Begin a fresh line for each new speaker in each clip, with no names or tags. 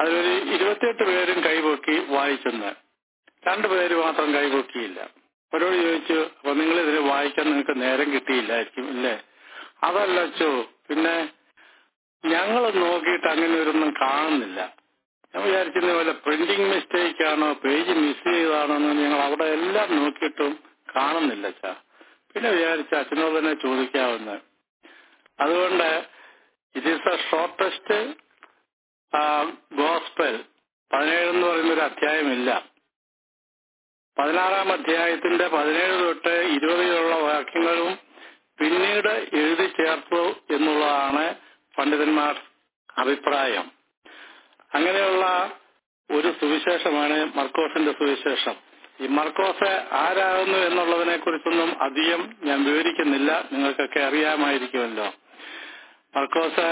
അതിലൊരു ഇരുപത്തിയെട്ട് പേരും കൈപൊക്കി വായിച്ചെന്ന് രണ്ടുപേര് മാത്രം കൈപൊക്കിയില്ല അവരോട് ചോദിച്ചു അപ്പൊ നിങ്ങൾ ഇതിന് വായിക്കാൻ നിങ്ങൾക്ക് നേരം കിട്ടിയില്ലായിരിക്കും ഇല്ലേ അതല്ല അച്ചോ പിന്നെ ഞങ്ങൾ നോക്കിയിട്ട് അങ്ങനെ ഒരൊന്നും കാണുന്നില്ല ഞാൻ വിചാരിക്കുന്ന പോലെ പ്രിന്റിംഗ് മിസ്റ്റേക്ക് ആണോ പേജ് മിസ് ചെയ്താണോ എന്ന് ഞങ്ങൾ അവിടെ എല്ലാം നോക്കിയിട്ടും കാണുന്നില്ല അച്ഛാ പിന്നെ വിചാരിച്ച അച്ഛനോട് തന്നെ ചോദിക്കാവുന്ന അതുകൊണ്ട് it is the shortest gospel പതിനേഴ് എന്ന് പറയുന്ന ഒരു അധ്യായമില്ല പതിനാറാം അധ്യായത്തിന്റെ പതിനേഴ് തൊട്ട് ഇരുപത് വരെയുള്ള വാക്യങ്ങളും പിന്നീട് എഴുതി ചേർത്തു എന്നുള്ളതാണ് പണ്ഡിതന്മാർ അഭിപ്രായം അങ്ങനെയുള്ള ഒരു സുവിശേഷമാണ് മർക്കോസിന്റെ സുവിശേഷം ഈ മർക്കോസ് ആരാകുന്നു എന്നുള്ളതിനെ കുറിച്ചൊന്നും അധികം ഞാൻ വിവരിക്കുന്നില്ല നിങ്ങൾക്കൊക്കെ അറിയാമായിരിക്കുമല്ലോ മർക്കോസ്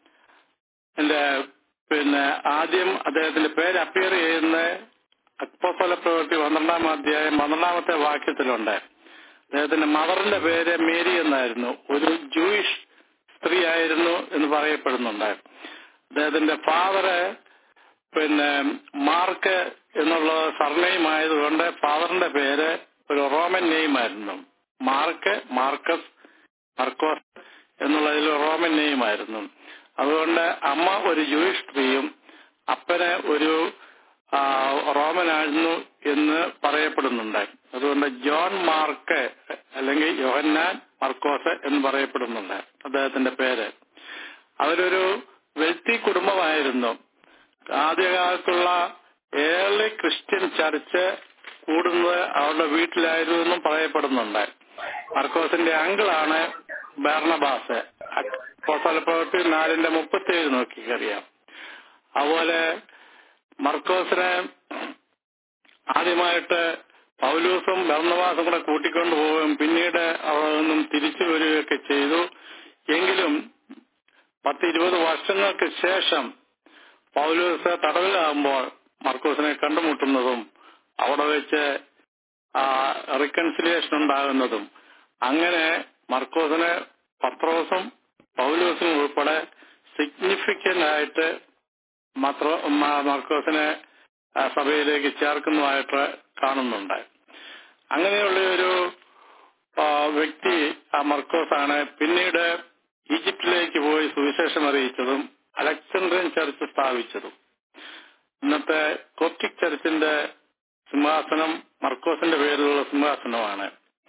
എന്റെ പിന്നെ ആദ്യം അദ്ദേഹത്തിന്റെ പേര് അപ്പിയർ ചെയ്യുന്ന അക്പോസ്തല പ്രവൃത്തി പന്ത്രണ്ടാം അധ്യായം പന്ത്രണ്ടാമത്തെ വാക്യത്തിലുണ്ട് അദ്ദേഹത്തിന്റെ മദറിന്റെ പേര് മേരി എന്നായിരുന്നു ഒരു ജൂയിഷ് സ്ത്രീ ആയിരുന്നു എന്ന് പറയപ്പെടുന്നുണ്ട് അദ്ദേഹത്തിന്റെ ഫാദറ് പിന്നെ മാർക്ക് എന്നുള്ള സർനെയിം ആയതുകൊണ്ട് ഫാദറിന്റെ പേര് ഒരു റോമൻ നെയിം ആയിരുന്നു മാർക്ക് മാർക്കസ് മർക്കോസ് എന്നുള്ളതിൽ റോമൻ നെയിം ആയിരുന്നു അതുകൊണ്ട് അമ്മ ഒരു ജൂയിഷ് സ്ത്രീയും അപ്പന് ഒരു ആ, റോമനായിരുന്നു എന്ന് പറയപ്പെടുന്നുണ്ട് അതുകൊണ്ട് ജോൺ മാർക്ക് അല്ലെങ്കിൽ യോഹന്നാൻ മർക്കോസ് എന്ന് പറയപ്പെടുന്നുണ്ട് അദ്ദേഹത്തിന്റെ പേര് അവരൊരു വ്യക്തി കുടുംബമായിരുന്നു ആദ്യകാലത്തുള്ള ഏർലി ക്രിസ്ത്യൻ ചർച്ച് കൂടുന്നത് അവരുടെ വീട്ടിലായിരുന്നു എന്നും പറയപ്പെടുന്നുണ്ട് മർക്കോസിന്റെ അങ്കിളാണ് ബർണബാസ് പ്രവൃത്തി നാലിന്റെ മുപ്പത്തിയേഴ് നോക്കിക്കറിയാം അതുപോലെ മർക്കോസിനെ ആദ്യമായിട്ട് പൗലൂസും ബർണബാസും കൂടെ കൂട്ടിക്കൊണ്ടു പോവുകയും പിന്നീട് അവിടെ നിന്നും തിരിച്ചു വരികയൊക്കെ ചെയ്തു എങ്കിലും പത്ത് ഇരുപത് വർഷങ്ങൾക്ക് ശേഷം പൗലൂസ് തടവിലാകുമ്പോൾ മർക്കോസിനെ കണ്ടുമുട്ടുന്നതും അവിടെ വെച്ച് റിക്കൺസിലിയേഷൻ ഉണ്ടാകുന്നതും അങ്ങനെ മർക്കോസിനെ പത്രോസും പൗലൂസും ഉൾപ്പെടെ സിഗ്നിഫിക്കന്റ് ആയിട്ട് മത്രോ മ- മർക്കോസിനെ ആ, സഭയിലേക്ക് ചേർക്കുന്നതായിട്ട് കാണുന്നുണ്ട് അങ്ങനെയുള്ള ഒരു ആ, വ്യക്തി ആ മർക്കോസാണ് പിന്നീട് ഈജിപ്തിലേക്ക് പോയി സുവിശേഷം അറിയിച്ചതും അലക്സാണ്ട്രിയൻ ചർച്ച് സ്ഥാപിച്ചതും ഇന്നത്തെ കോപ്റ്റിക് ചർച്ചിന്റെ സിംഹാസനം മർക്കോസിന്റെ പേരിലുള്ള സിംഹാസനമാണ്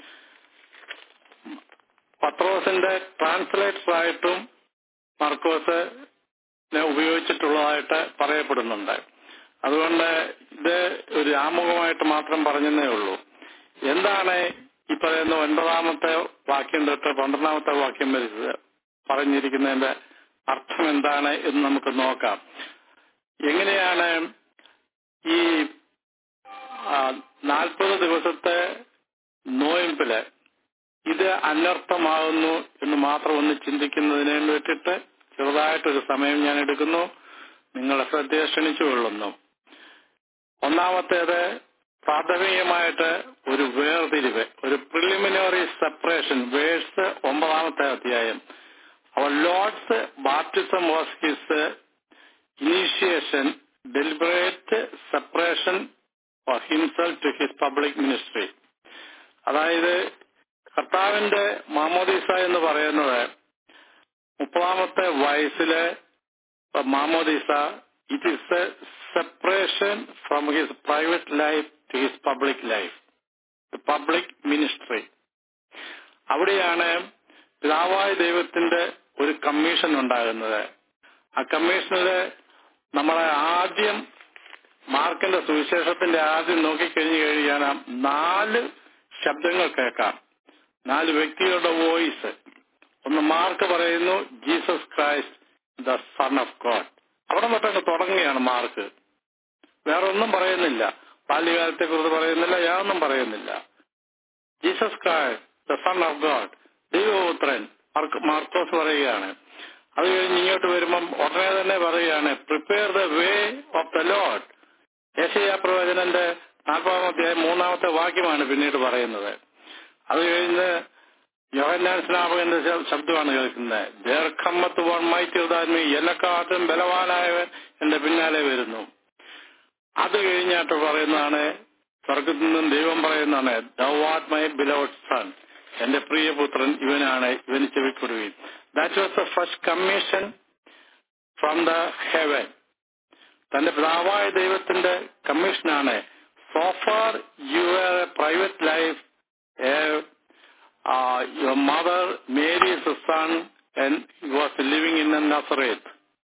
പത്രോസിന്റെ ട്രാൻസ്ലേറ്റർ ആയിട്ടും മർക്കോസ് ഉപയോഗിച്ചിട്ടുള്ളതായിട്ട് പറയപ്പെടുന്നുണ്ട് അതുകൊണ്ട് ഇത് ഒരു ആമുഖമായിട്ട് മാത്രം പറഞ്ഞതേ ഉള്ളൂ എന്താണ് ഈ പറയുന്ന ഒൻപതാമത്തെ വാക്യം തൊട്ട് പന്ത്രണ്ടാമത്തെ വാക്യം വരെ പറഞ്ഞിരിക്കുന്നതിന്റെ അർത്ഥം എന്താണ് എന്ന് നമുക്ക് നോക്കാം എങ്ങനെയാണ് ഈ നാൽപ്പത് ദിവസത്തെ നോയമ്പില് ഇത് അനർത്ഥമാകുന്നു എന്ന് മാത്രം ഒന്ന് ചിന്തിക്കുന്നതിന് വേണ്ടിയിട്ട് ചെറുതായിട്ടൊരു സമയം ഞാൻ എടുക്കുന്നു നിങ്ങളെ ശ്രദ്ധയെ ക്ഷണിച്ചുകൊള്ളുന്നു ഒന്നാമത്തേത് പ്രാഥമികമായിട്ട് ഒരു വേർതിരിവ് ഒരു പ്രിലിമിനറി സെപ്പറേഷൻ വേഴ്സ് ഒമ്പതാമത്തെ അധ്യായം our Lord's baptism was his initiation deliberate separation for himself to his public ministry അതായത് കർത്താവിന്റെ മാമോദീസ എന്ന് പറയുന്നത് മുപ്പതാമത്തെ വയസ്സിലെ മാമോദീസ it is a separation from his private life to his public life public ministry അവിടെയാണ് പിതാവായ ദൈവത്തിന്റെ ഒരു കമ്മീഷൻ ഉണ്ടാകുന്നത് ആ കമ്മീഷനില് നമ്മളെ ആദ്യം മാർക്കിന്റെ സുവിശേഷത്തിന്റെ ആദ്യം നോക്കിക്കഴിഞ്ഞു കഴിഞ്ഞാൽ നാല് ശബ്ദങ്ങൾ കേൾക്കാം നാല് വ്യക്തികളുടെ വോയിസ് ഒന്ന് മാർക്ക് പറയുന്നു Jesus Christ the son of God അവിടെ തൊട്ടങ്ങ് തുടങ്ങുകയാണ് മാർക്ക് വേറെ ഒന്നും പറയുന്നില്ല ബാല്യകാലത്തെ കുറിച്ച് പറയുന്നില്ല യാതൊന്നും പറയുന്നില്ല Jesus Christ the son of God ദൈവപുത്രൻ മാർക്ക് മാർക്കോസ് പറയുകയാണ് അത് കഴിഞ്ഞ് ഇങ്ങോട്ട് വരുമ്പം ഉടനെ തന്നെ പറയുകയാണ് prepare the way of the Lord യേശയ പ്രവചനന്റെ നാൽപ്പതാമത്തെ മൂന്നാമത്തെ വാക്യമാണ് പിന്നീട് പറയുന്നത് അത് കഴിഞ്ഞ് യോഹന്നാൻ സ്നാപകന്റെ ശ- ശബ്ദമാണ് കേൾക്കുന്നത് ദീർഘമ്മത്ത് വൺ മൈറ്റ് ദാൻമി എന്നെക്കാട്ടും ബലവാനായവൻ എന്റെ പിന്നാലെ വരുന്നു അത് കഴിഞ്ഞിട്ട് പറയുന്നതാണ് സ്വർഗത്തിൽ നിന്നും ദൈവം പറയുന്നതാണ് thou art my beloved son എന്റെ പ്രിയപുത്രൻ ഇവനാണ് ഇവന് ചെവിക്കൊടുവിൻ that was the first commission from the heaven തന്റെ പിതാവായ ദൈവത്തിന്റെ കമ്മീഷനാണ് so far your private life your mother Mary is son and he was living in Nazareth.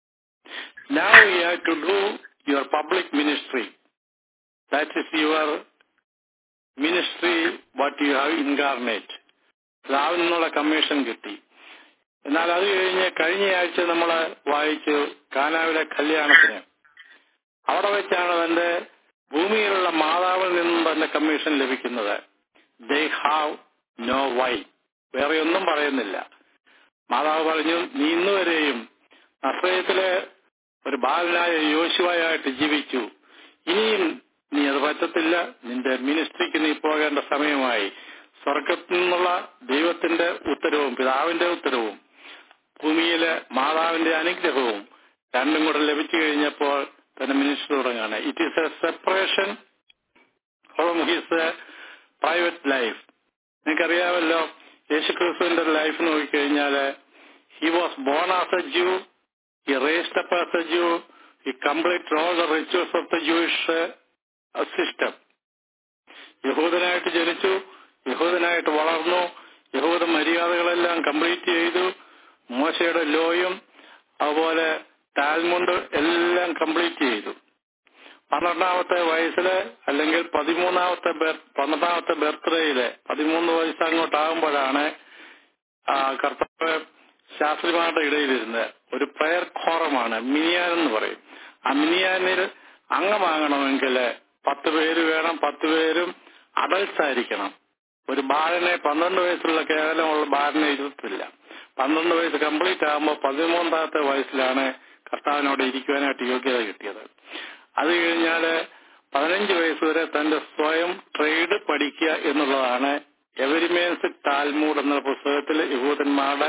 Now you have to do your public ministry. That is your ministry what you have incarnate. പിതാവിൽ നിന്നുള്ള commission കിട്ടി എന്നാൽ അത് കഴിഞ്ഞ് കഴിഞ്ഞ ആഴ്ച നമ്മൾ വായിച്ചു കാനാവിലെ കല്യാണത്തിന് അവിടെ വെച്ചാണ് തന്റെ ഭൂമിയിലുള്ള മാതാവിൽ നിന്നും തന്നെ കമ്മീഷൻ ലഭിക്കുന്നത് ദേ ഹാവ് നോ വൈ വേറെ ഒന്നും പറയുന്നില്ല മാതാവ് പറഞ്ഞു നീ ഇന്നുവരെയും നസ്രയത്തിലെ ഒരു ബാലനായ യോശുവായിട്ട് ജീവിച്ചു ഇനിയും നീ അത് പറ്റത്തില്ല നിന്റെ മിനിസ്ട്രിക്ക് നീ പോകേണ്ട സമയമായി സ്വർഗത്തിൽ നിന്നുള്ള ദൈവത്തിന്റെ ഉത്തരവും പിതാവിന്റെ ഉത്തരവും ഭൂമിയിലെ മാതാവിന്റെ അനുഗ്രഹവും രണ്ടും കൂടെ ലഭിച്ചു കഴിഞ്ഞപ്പോൾ തന്നെ മിനിസ്റ്റർ തുടങ്ങാണ് it is a separation from his private life നിങ്ങൾക്കറിയാമല്ലോ യേശുക്രിസ്തുവിന്റെ ലൈഫ് നോക്കിക്കഴിഞ്ഞാൽ he was born as a Jew he raised up as a Jew he complete all the rituals of the Jewish system യഹൂദനായിട്ട് ജനിച്ചു യഹൂദനായിട്ട് വളർന്നു യഹൂദ മര്യാദകളെല്ലാം complete ചെയ്തു മോശയുടെ ലോയും അതുപോലെ ടാൽമുണ്ട് എല്ലാം കംപ്ലീറ്റ് ചെയ്തു പന്ത്രണ്ടാമത്തെ വയസ്സില് അല്ലെങ്കിൽ പതിമൂന്നാമത്തെ ബർ- പന്ത്രണ്ടാമത്തെ ബർത്ത്ഡേയില് പതിമൂന്ന് വയസ്സ് അങ്ങോട്ടാകുമ്പോഴാണ് ആ കർത്താവ് ശാസ്ത്രിമാരുടെ ഇടയിലിരുന്ന് ഒരു പ്രയർ ഖോറമാണ് മിനിയാൻ എന്ന് പറയും ആ മിനിയാനിൽ അംഗമാകണമെങ്കിൽ പത്ത് പേര് വേണം പത്ത് പേരും അഡൽട്സ് ആയിരിക്കണം ഒരു ബാലനെ പന്ത്രണ്ട് വയസ്സുള്ള കേവലമുള്ള ബാലനെ ഇരുത്തില്ല പന്ത്രണ്ട് വയസ്സ് കംപ്ലീറ്റ് ആകുമ്പോൾ പതിമൂന്നാമത്തെ വയസ്സിലാണ് കർത്താവിനോട് ഇരിക്കുവാനായിട്ട് യോഗ്യത കിട്ടിയത് അത് കഴിഞ്ഞാല് പതിനഞ്ച് വയസ്സ് വരെ തന്റെ സ്വയം ട്രേഡ് പഠിക്കുക എന്നുള്ളതാണ് എവരിമേൻസ് ടാൽമൂഡ് എന്ന പുസ്തകത്തിൽ യഹൂദന്മാരുടെ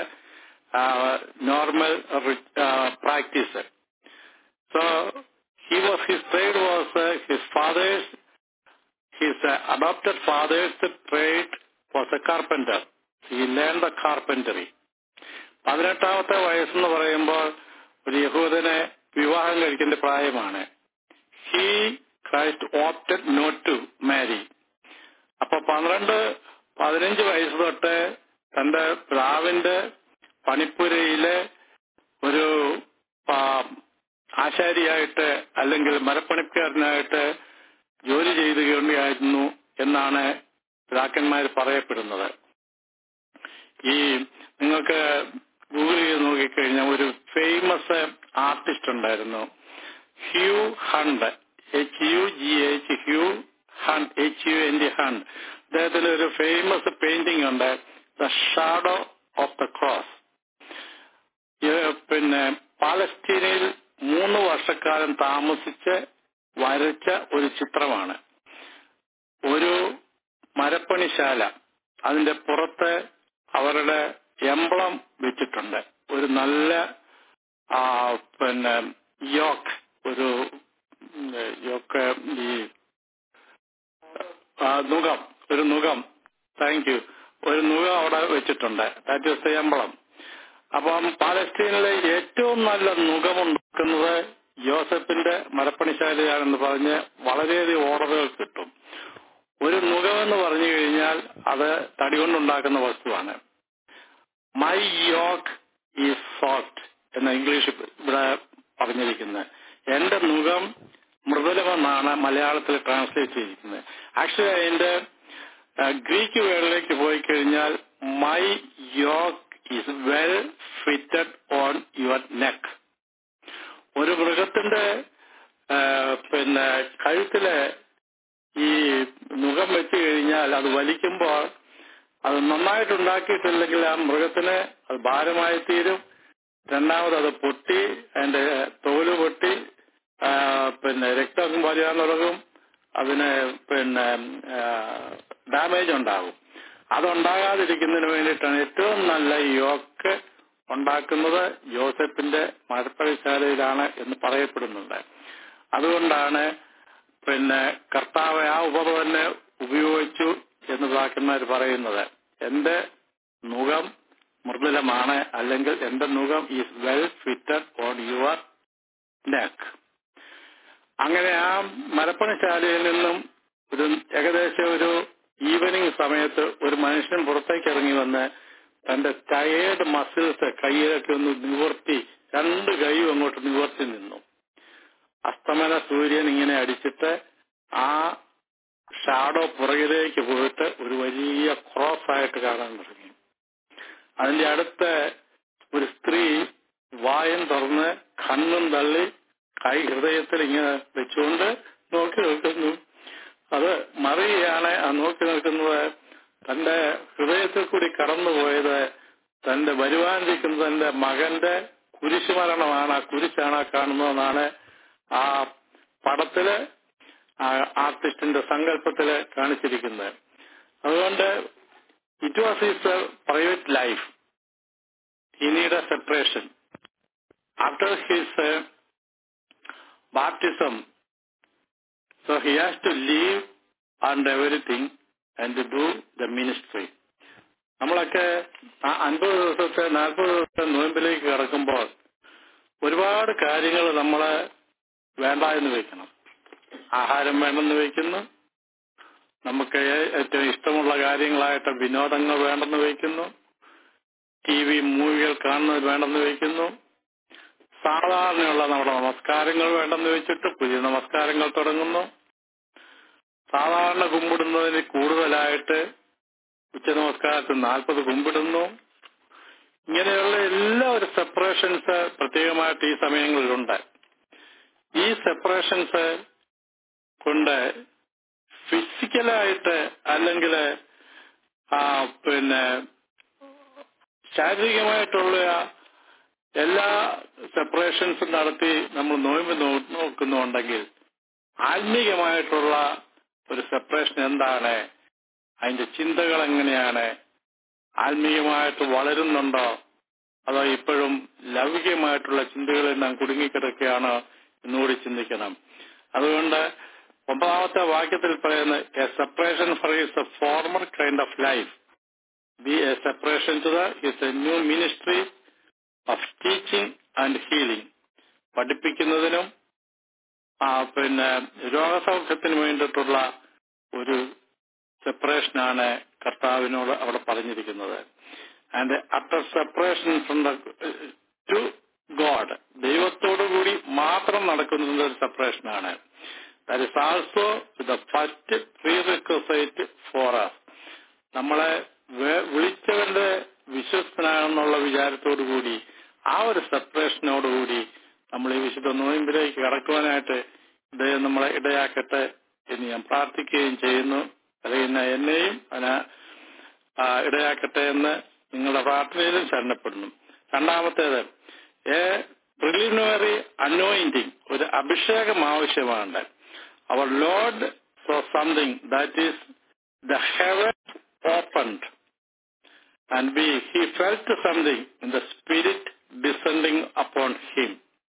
normal practice so he was his trade was his father's his adopted father's trade was a carpenter he learn the carpentry പതിനെട്ടാമത്തെ വയസ്സെന്ന് പറയുമ്പോൾ ഒരു യഹൂദനെ വിവാഹം കഴിക്കേണ്ട പ്രായമാണ് he Christ opted not to marry അപ്പൊ പന്ത്രണ്ട് പതിനഞ്ച് വയസ്സ് തൊട്ട് തന്റെ പിതാവിന്റെ പണിപ്പുരയിലെ ഒരു ആ, ആശാരിയായിട്ട് അല്ലെങ്കിൽ മരപ്പണിക്കാരനായിട്ട് ജോലി ചെയ്യുകയായിരുന്നു എന്നാണ് പിതാക്കന്മാർ പറയപ്പെടുന്നത് ഈ നിങ്ങൾക്ക് ഗൂഗിൾ ചെയ്ത് നോക്കിക്കഴിഞ്ഞാൽ ഒരു ഫേമസ് ആർട്ടിസ്റ്റ് ഉണ്ടായിരുന്നു Hugh Hunt H U G H Hugh Hunt H U N D Hunt അദ്ദേഹത്തിന് ഒരു ഫേമസ് പെയിന്റിംഗ് ഉണ്ട് the shadow of the cross പിന്നെ പാലസ്തീനയിൽ മൂന്ന് വർഷക്കാലം താമസിച്ച് വരച്ച ഒരു ചിത്രമാണ് ഒരു മരപ്പണിശാല അതിന്റെ പുറത്ത് അവരുടെ എംബ്ലം വെച്ചിട്ടുണ്ട് ഒരു നല്ല ആ, പിന്നെ യോക്ക് ഒരു ഉം, യോക്ക് ഈ ആ, നുകം ഒരു നുകം താങ്ക് യു ഒരു നുകം അവിടെ വെച്ചിട്ടുണ്ട് ദാറ്റ് ഇസ് ദ എംബ്ലം അപ്പം പാലസ്തീനിലെ ഏറ്റവും നല്ല നുകം ഉണ്ടാക്കുന്നത് യോസഫിന്റെ മരപ്പണിശാലയാണെന്ന് പറഞ്ഞ് വളരെയധികം ഓർഡറുകൾ കിട്ടും ഒരു നുകം എന്ന് പറഞ്ഞു കഴിഞ്ഞാൽ അത് തടി കൊണ്ടുണ്ടാക്കുന്ന വസ്തുവാണ് മൈ യോക്ക് ഈസ് സോഫ്റ്റ് എന്ന ഇംഗ്ലീഷ് ഇവിടെ പറഞ്ഞിരിക്കുന്നത് എന്റെ നുകം മൃദുലമെന്നാണ് മലയാളത്തിൽ ട്രാൻസ്ലേറ്റ് ചെയ്തിരിക്കുന്നത് ആക്ച്വലി അതിന്റെ ആ, ഗ്രീക്ക് വേർഡിലേക്ക് പോയി കഴിഞ്ഞാൽ my yoke is well fitted on your neck ഒരു മൃഗത്തിന്റെ ആ, പിന്നെ കഴുത്തില് ഈ മുഖം വെച്ച് കഴിഞ്ഞാൽ അത് വലിക്കുമ്പോൾ അത് നന്നായിട്ട് ഉണ്ടാക്കിയിട്ടില്ലെങ്കിൽ ആ മൃഗത്തിന് അത് ഭാരമായി തീരും രണ്ടാമത് അത് പൊട്ടി അതിന്റെ തോല് പൊട്ടി ആ, പിന്നെ രക്തം വരാൻ തുടങ്ങും അതിന് പിന്നെ ഡാമേജ് ഉണ്ടാകും അതുണ്ടാകാതിരിക്കുന്നതിന് വേണ്ടിയിട്ടാണ് ഏറ്റവും നല്ല യോക്ക് ഉണ്ടാക്കുന്നത് ജോസഫിന്റെ മരപ്പഴിശാലയിലാണ് എന്ന് പറയപ്പെടുന്നുണ്ട് അതുകൊണ്ടാണ് പിന്നെ കർത്താവ് ആ ഉപമ തന്നെ ഉപയോഗിച്ചു എന്ന് പിതാക്കന്മാർ പറയുന്നത് എന്റെ മുഖം മൃദുലമാണ് അല്ലെങ്കിൽ എന്റെ മുഖം is well fitted on your neck അങ്ങനെ ആ മരപ്പണിശാലയിൽ നിന്നും ഒരു ഏകദേശം ഒരു ഈവനിങ് സമയത്ത് ഒരു മനുഷ്യൻ പുറത്തേക്ക് ഇറങ്ങി വന്ന് തന്റെ ടയേർഡ് മസിൽസ് കൈയിലൊക്കെ ഒന്ന് നിവർത്തി രണ്ട് കൈയും അങ്ങോട്ട് നിവർത്തി നിന്നു അസ്തമന സൂര്യൻ ഇങ്ങനെ അടിച്ചിട്ട് ആ ഷാഡോ പുറകിലേക്ക് പോയിട്ട് ഒരു വലിയ ക്രോസ് ആയിട്ട് കാണാൻ തുടങ്ങി അതിന്റെ അടുത്ത് ഒരു സ്ത്രീ വായും തുറന്ന് കണ്ണും തള്ളി കൈ ഹൃദയത്തിൽ ഇങ്ങനെ വെച്ചുകൊണ്ട് നോക്കി നിൽക്കുന്നു അത് മറിയാണ് ആ നോക്കി നിൽക്കുന്നത് തന്റെ ഹൃദയത്തിൽ കൂടി കടന്നുപോയത് തന്റെ വരുവാനിരിക്കുന്ന തന്റെ മകന്റെ കുരിശുമരണമാണ് ആ കുരിശാണ് ആ കാണുന്നതെന്നാണ് ആ പടത്തില് ആ ആർട്ടിസ്റ്റിന്റെ സങ്കല്പത്തില് കാണിച്ചിരിക്കുന്നത് അതുകൊണ്ട് it was his private life he need a separation after his baptism. So he has to leave and everything and to do the ministry. നമ്മളൊക്കെ ആ അൻപത് ദിവസത്തെ നാൽപ്പത് ദിവസത്തെ നോയമ്പിലേക്ക് കിടക്കുമ്പോൾ ഒരുപാട് കാര്യങ്ങൾ നമ്മള് വേണ്ട എന്ന് വെക്കണം ആഹാരം വേണ്ടെന്ന് വെക്കുന്നു നമുക്ക് ഏറ്റവും ഇഷ്ടമുള്ള കാര്യങ്ങളായിട്ട് വിനോദങ്ങൾ വേണ്ടെന്ന് വെക്കുന്നു ടി വി മൂവികൾ കാണുന്നത് വേണ്ടെന്ന് വെക്കുന്നു സാധാരണയുള്ള നമ്മുടെ നമസ്കാരങ്ങൾ വേണ്ടെന്ന് വെച്ചിട്ട് പുതിയ നമസ്കാരങ്ങൾ തുടങ്ങുന്നു സാധാരണ കുമ്പിടുന്നതിന് കൂടുതലായിട്ട് ഉച്ച നമസ്കാരത്തിൽ നാൽപ്പത് കുമ്പിടുന്നു ഇങ്ങനെയുള്ള എല്ലാ ഒരു സെപ്പറേഷൻസ് പ്രത്യേകമായിട്ട് ഈ സമയങ്ങളിലുണ്ട് ഈ സെപ്പറേഷൻസ് കൊണ്ട് ഫിസിക്കലായിട്ട് അല്ലെങ്കിൽ പിന്നെ ശാരീരികമായിട്ടുള്ള എല്ലാ സെപ്പറേഷൻസും നടത്തി നമ്മൾ നോയമ്പ് നോക്കുന്നുണ്ടെങ്കിൽ ആത്മീയമായിട്ടുള്ള ഒരു സെപ്പറേഷൻ എന്താണ് അതിന്റെ ചിന്തകൾ എങ്ങനെയാണ് ആത്മീയമായിട്ട് വളരുന്നുണ്ടോ അതോ ഇപ്പോഴും ലൗകികമായിട്ടുള്ള ചിന്തകളിൽ നാം കുടുങ്ങിക്കിടക്കുകയാണോ എന്നുകൂടി ചിന്തിക്കണം അതുകൊണ്ട് ഒമ്പതാമത്തെ വാക്യത്തിൽ പറയുന്ന a separation for is a former kind of life B a separation to the is a new ministry of teaching and healing പഠിപ്പിക്കുന്നതിനും ആ പിന്നെ രോഗസൗഖ്യത്തിന് വേണ്ടിയിട്ടുള്ള ഒരു സെപ്പറേഷനാണ് കർത്താവിനോട് അവിടെ പറഞ്ഞിരിക്കുന്നത് and utter separation from the to God ദൈവത്തോടുകൂടി മാത്രം നടക്കുന്ന ഒരു സെപ്പറേഷനാണ് that is also the first prerequisite for us നമ്മളെ വിളിച്ചവന്റെ വിശ്വസ്തനാണെന്നുള്ള വിചാരത്തോടു കൂടി ആ ഒരു സെപ്പറേഷനോടുകൂടി നമ്മൾ ഈ വിശുദ്ധ നോയമ്പിലേക്ക് കടക്കുവാനായിട്ട് ഇദ്ദേഹം നമ്മളെ ഇടയാക്കട്ടെ എന്ന് ഞാൻ പ്രാർത്ഥിക്കുകയും ചെയ്യുന്നു അല്ലെങ്കിൽ എന്നെയും അതിന് ഇടയാക്കട്ടെ എന്ന് നിങ്ങളുടെ പ്രാർത്ഥനയിലും ശരണപ്പെടുന്നു രണ്ടാമത്തേത് എ പ്രിലിമിനറി അനോയിന്റിങ് ഒരു അഭിഷേകം ആവശ്യമാണ് our Lord for something that is the heaven opened and B, he felt something in the spirit descending upon him.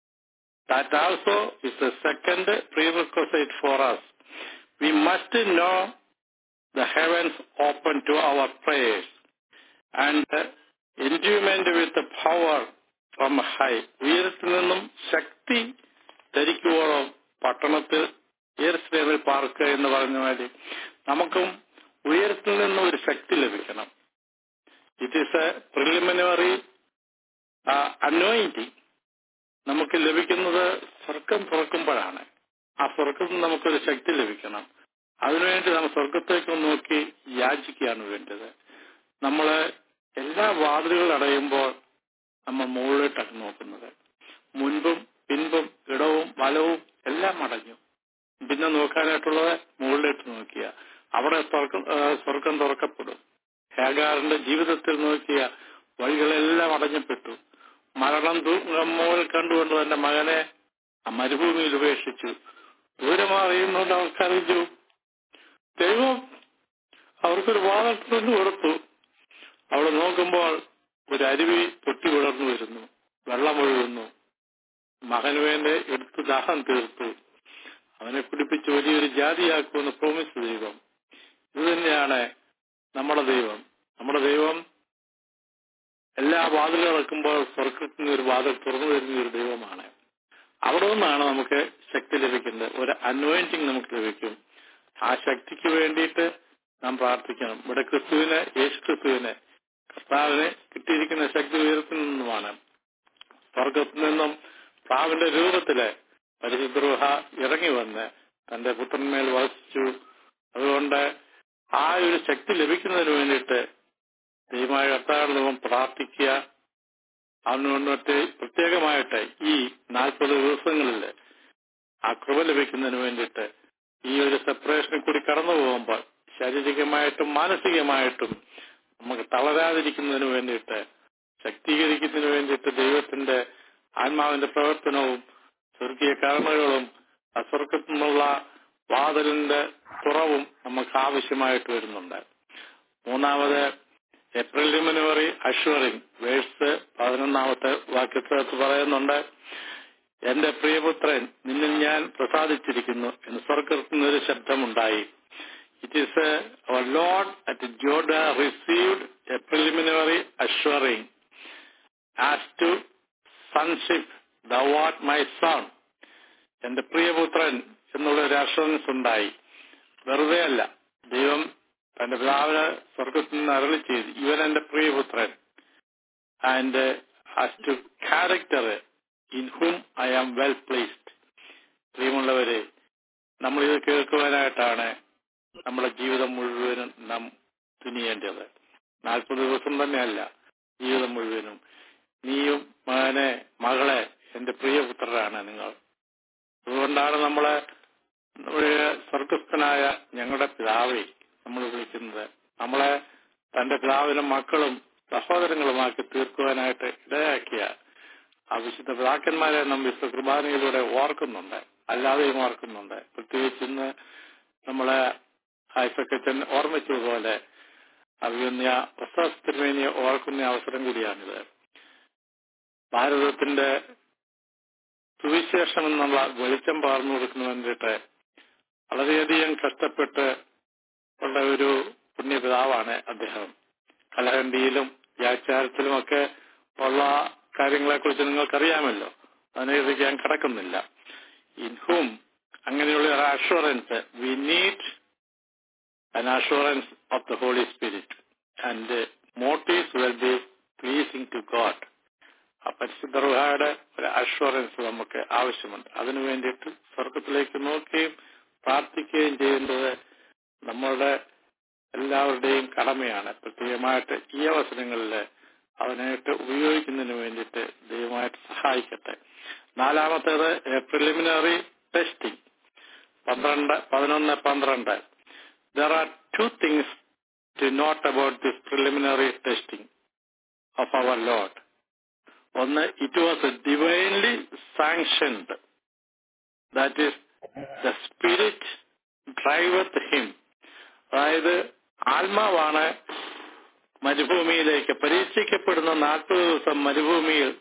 That also is the second prerequisite for us. We must know the heavens open to our prayers and endowment with the power from high. ഉയരത്തിൽ നിന്നും ശക്തി ധരിക്കുവോളം പട്ടണത്തിൽ ഉയർച്ചയിൽ പാർക്കുക എന്ന് പറഞ്ഞ മാതിരി നമുക്കും ഉയരത്തിൽ നിന്നും ഒരു ശക്തി ലഭിക്കണം it is a preliminary anointing നമുക്ക് ലഭിക്കുന്നത് സ്വർഗം തുറക്കുമ്പോഴാണ് ആ സ്വർഗത്തിൽ നമുക്കൊരു ശക്തി ലഭിക്കണം അതിനുവേണ്ടി നമ്മൾ സ്വർഗത്തേക്ക് നോക്കി യാചിക്കുകയാണ് വേണ്ടത് നമ്മൾ എല്ലാ വാതിലുകൾ അടയുമ്പോൾ നമ്മൾ മുകളിലോട്ടാണ് നോക്കുന്നത് മുൻപും പിൻപും ഇടവും വലവും എല്ലാം അടഞ്ഞു പിന്നെ നോക്കാനായിട്ടുള്ളത് മുകളിലേക്ക് നോക്കിയ അവിടെ സ്വർഗം തുറക്കപ്പെടും ഹേഗാറിന്റെ ജീവിതത്തിൽ നോക്കിയ വഴികളെല്ലാം അടഞ്ഞപ്പെട്ടു മരണം മുകളിൽ കണ്ടുകൊണ്ട് തന്റെ മകനെ ആ മരുഭൂമിയിൽ ഉപേക്ഷിച്ചു ദൂരമറിയുന്നുണ്ട് അവർക്കറിഞ്ഞു ദൈവം അവർക്കൊരു വാദം തുറന്നു കൊടുത്തു അവിടെ നോക്കുമ്പോൾ ഒരു അരുവി പൊട്ടി വിളർന്നു വരുന്നു വെള്ളം ഒഴുകുന്നു മകന് വേണ്ടി എടുത്ത് ദാഹം തീർത്തു അവനെ കുടിപ്പിച്ച് വലിയൊരു ജാതിയാക്കുമെന്ന് പ്രോമിസ് ദൈവം ഇത് തന്നെയാണ് നമ്മുടെ ദൈവം നമ്മുടെ ദൈവം എല്ലാ വാതിലും ഇറക്കുമ്പോൾ സ്വർഗത്തിൽ നിന്ന് ഒരു വാതിൽ തുറന്നു വരുന്ന ഒരു ദൈവമാണ് അവിടെ നിന്നാണ് നമുക്ക് ശക്തി ലഭിക്കുന്നത് ഒരു അന്വയിറ്റിംഗ് നമുക്ക് ലഭിക്കും ആ ശക്തിക്ക് വേണ്ടിയിട്ട് നാം പ്രാർത്ഥിക്കണം ഇവിടെ ക്രിസ്തുവിന് യേശു ക്രിസ്തുവിന് കർത്താവിന് കിട്ടിയിരിക്കുന്ന ശക്തി ഉയരത്തിൽ നിന്നുമാണ് സ്വർഗത്തിൽ നിന്നും പ്രാവിന്റെ രൂപത്തില് പരിശുദ്രൂഹ ഇറങ്ങി വന്ന് തന്റെ പുത്രന്മേൽ വസിച്ചു അതുകൊണ്ട് ആ ഒരു ശക്തി ലഭിക്കുന്നതിന് വേണ്ടിയിട്ട് ദൈവമായ കർത്താവിനോട് പ്രാർത്ഥിക്കുക അവനുകൊണ്ട് പ്രത്യേകമായിട്ട് ഈ നാൽപ്പത് ദിവസങ്ങളിൽ ആ കൃപ ലഭിക്കുന്നതിന് വേണ്ടിയിട്ട് ഈ ഒരു സെപ്പറേഷനിൽ കൂടി കടന്നു പോകുമ്പോൾ ശാരീരികമായിട്ടും മാനസികമായിട്ടും നമുക്ക് തളരാതിരിക്കുന്നതിന് വേണ്ടിയിട്ട് ശക്തീകരിക്കുന്നതിന് വേണ്ടിയിട്ട് ദൈവത്തിന്റെ ആത്മാവിന്റെ പ്രവർത്തനവും സ്വർഗീയ കർമ്മകളും അസ്വർഗത്തു നിന്നുള്ള വാതിലിന്റെ തുറവും നമുക്ക് ആവശ്യമായിട്ട് വരുന്നുണ്ട് മൂന്നാമത് എ പ്രിലിമിനറി അഷ്വറിംഗ് വേഴ്സ് പതിനൊന്നാമത്തെ വാക്യത്തിനകത്ത് പറയുന്നുണ്ട് എന്റെ പ്രിയപുത്രൻ നിന്നിൽ ഞാൻ പ്രസാദിച്ചിരിക്കുന്നു എന്ന് സ്വർഗത്തിൽ നിന്നൊരു ശബ്ദമുണ്ടായി it is our Lord at Jordan received a preliminary assuring as to sonship the what my son എന്റെ പ്രിയപുത്രൻ എന്നുള്ള ഒരു അഷ്വറൻസ് ഉണ്ടായി വെറുതെ അല്ല ദൈവം തന്റെ പിതാവിന് സ്വർഗത്തിൽ നിന്ന് അരളി ചെയ്തു ഇവൻ എന്റെ പ്രിയപുത്രൻ and as to character in whom I am well placed പ്രിയമുള്ളവരെ നമ്മൾ ഇത് കേൾക്കുവാനായിട്ടാണ് നമ്മുടെ ജീവിതം മുഴുവനും നാം തുനിയേണ്ടത് നാൽപ്പത് ദിവസം തന്നെയല്ല ജീവിതം മുഴുവനും നീയും മകനെ മകളെ എന്റെ പ്രിയപുത്രരാണ് നിങ്ങൾ അതുകൊണ്ടാണ് നമ്മളെ നമ്മുടെ സ്വർഗസ്ഥനായ ഞങ്ങളുടെ പിതാവെ നമ്മൾ വിളിക്കുന്നത് നമ്മളെ തന്റെ പിതാവിനും മക്കളും സഹോദരങ്ങളുമാക്കി തീർക്കുവാനായിട്ട് ഇടയാക്കിയ ആ വിശുദ്ധ പിതാക്കന്മാരെ നാം വിശുദ്ധ കുർബാനയിലൂടെ ഓർക്കുന്നുണ്ട് അല്ലാതെയും ഓർക്കുന്നുണ്ട് പ്രത്യേകിച്ച് ഇന്ന് നമ്മളെ ഐസക്കച്ചൻ ഓർമ്മിച്ചതുപോലെ അഭിയുന്ന വസ്ത്രത്തിനുവേണ്ടിയെ ഓർക്കുന്ന അവസരം കൂടിയാണിത് ഭാരതത്തിന്റെ സുവിശേഷം എന്നുള്ള വെളിച്ചം പകർന്നു കൊടുക്കുന്നതിന് വേണ്ടിയിട്ട് വളരെയധികം കഷ്ടപ്പെട്ട് ഉള്ള ഒരു പുണ്യപിതാവാണ് അദ്ദേഹം കലഹണ്ടിയിലും വ്യാചാരത്തിലും ഒക്കെ ഉള്ള കാര്യങ്ങളെക്കുറിച്ച് നിങ്ങൾക്കറിയാമല്ലോ അതിനെക്കുറിച്ച് ഞാൻ കിടക്കുന്നില്ല ഇൻ ഹൂം അങ്ങനെയുള്ള ഒരു assurance we need an assurance of the Holy Spirit and the motives will be pleasing to God. ആ പരിശുദ്ധ റുഹായുടെ ഒരു അഷ്വറൻസ് നമുക്ക് ആവശ്യമുണ്ട് അതിനു വേണ്ടിയിട്ട് സ്വർഗത്തിലേക്ക് നോക്കുകയും പ്രാർത്ഥിക്കുകയും ചെയ്യേണ്ടത് നമ്മളുടെ എല്ലാവരുടെയും കടമയാണ് പ്രത്യേകമായിട്ട് ഈ അവസരങ്ങളിൽ അതിനായിട്ട് ഉപയോഗിക്കുന്നതിന് വേണ്ടിയിട്ട് ദൈവമായിട്ട് സഹായിക്കട്ടെ നാലാമത്തേത് പ്രിലിമിനറി ടെസ്റ്റിംഗ് പന്ത്രണ്ട് പതിനൊന്ന് പന്ത്രണ്ട് there are two things to note about this preliminary testing of our Lord. One, it was divinely sanctioned. That is, the Spirit driveth him. അതായത് ആത്മാവാണ് മരുഭൂമിയിലേക്ക് പരീക്ഷിക്കപ്പെടുന്ന നാൽപ്പത് ദിവസം മരുഭൂമിയിൽ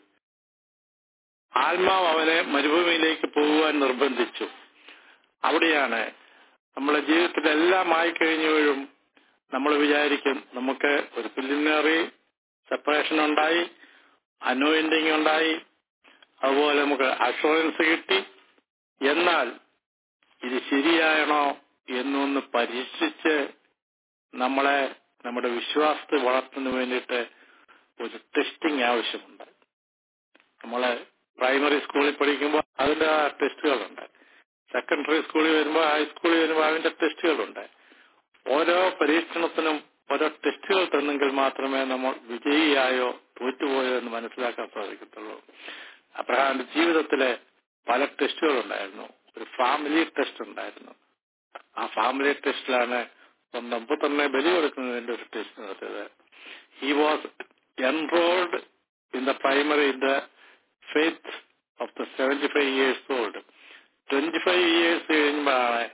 ആത്മാവ് അവനെ മരുഭൂമിയിലേക്ക് പോകുവാൻ നിർബന്ധിച്ചു അവിടെയാണ് നമ്മുടെ ജീവിതത്തിൽ എല്ലാം ആയിക്കഴിഞ്ഞപ്പോഴും നമ്മൾ വിചാരിക്കും നമുക്ക് ഒരു പ്രിലിമിനറി സെപ്പറേഷൻ ഉണ്ടായി അനോയിന്റിങ് ഉണ്ടായി അതുപോലെ നമുക്ക് അഷുറൻസ് കിട്ടി എന്നാൽ ഇത് ശരിയാണോ എന്നൊന്ന് പരീക്ഷിച്ച് നമ്മളെ നമ്മുടെ വിശ്വാസത്തെ വളർത്തുന്നതിന് വേണ്ടിയിട്ട് ഒരു ടെസ്റ്റിംഗ് ആവശ്യമുണ്ട് നമ്മള് പ്രൈമറി സ്കൂളിൽ പഠിക്കുമ്പോൾ അതിന്റെ ടെസ്റ്റുകളുണ്ട് സെക്കൻഡറി സ്കൂളിൽ വരുമ്പോൾ ഹൈസ്കൂളിൽ വരുമ്പോൾ അതിന്റെ ടെസ്റ്റുകളുണ്ട് ഓരോ പരീക്ഷണത്തിനും ഓരോ ടെസ്റ്റുകൾ തന്നെങ്കിൽ മാത്രമേ നമ്മൾ വിജയിയായോ തോറ്റുപോയോ എന്ന് മനസ്സിലാക്കാൻ സാധിക്കത്തുള്ളൂ അബ്രഹാമിന്റെ ജീവിതത്തിലെ പല ടെസ്റ്റുകളുണ്ടായിരുന്നു ഒരു ഫാമിലി ടെസ്റ്റ് ഉണ്ടായിരുന്നു ആ ഫാമിലി ടെസ്റ്റിലാണ് സ്വന്തം പുത്രനെ ബലി കൊടുക്കുന്നതിന്റെ ഒരു ടെസ്റ്റ് നടത്തിയത് he was enrolled in the primary in the faith of the seventy five years old twenty five years കഴിയുമ്പോഴാണ്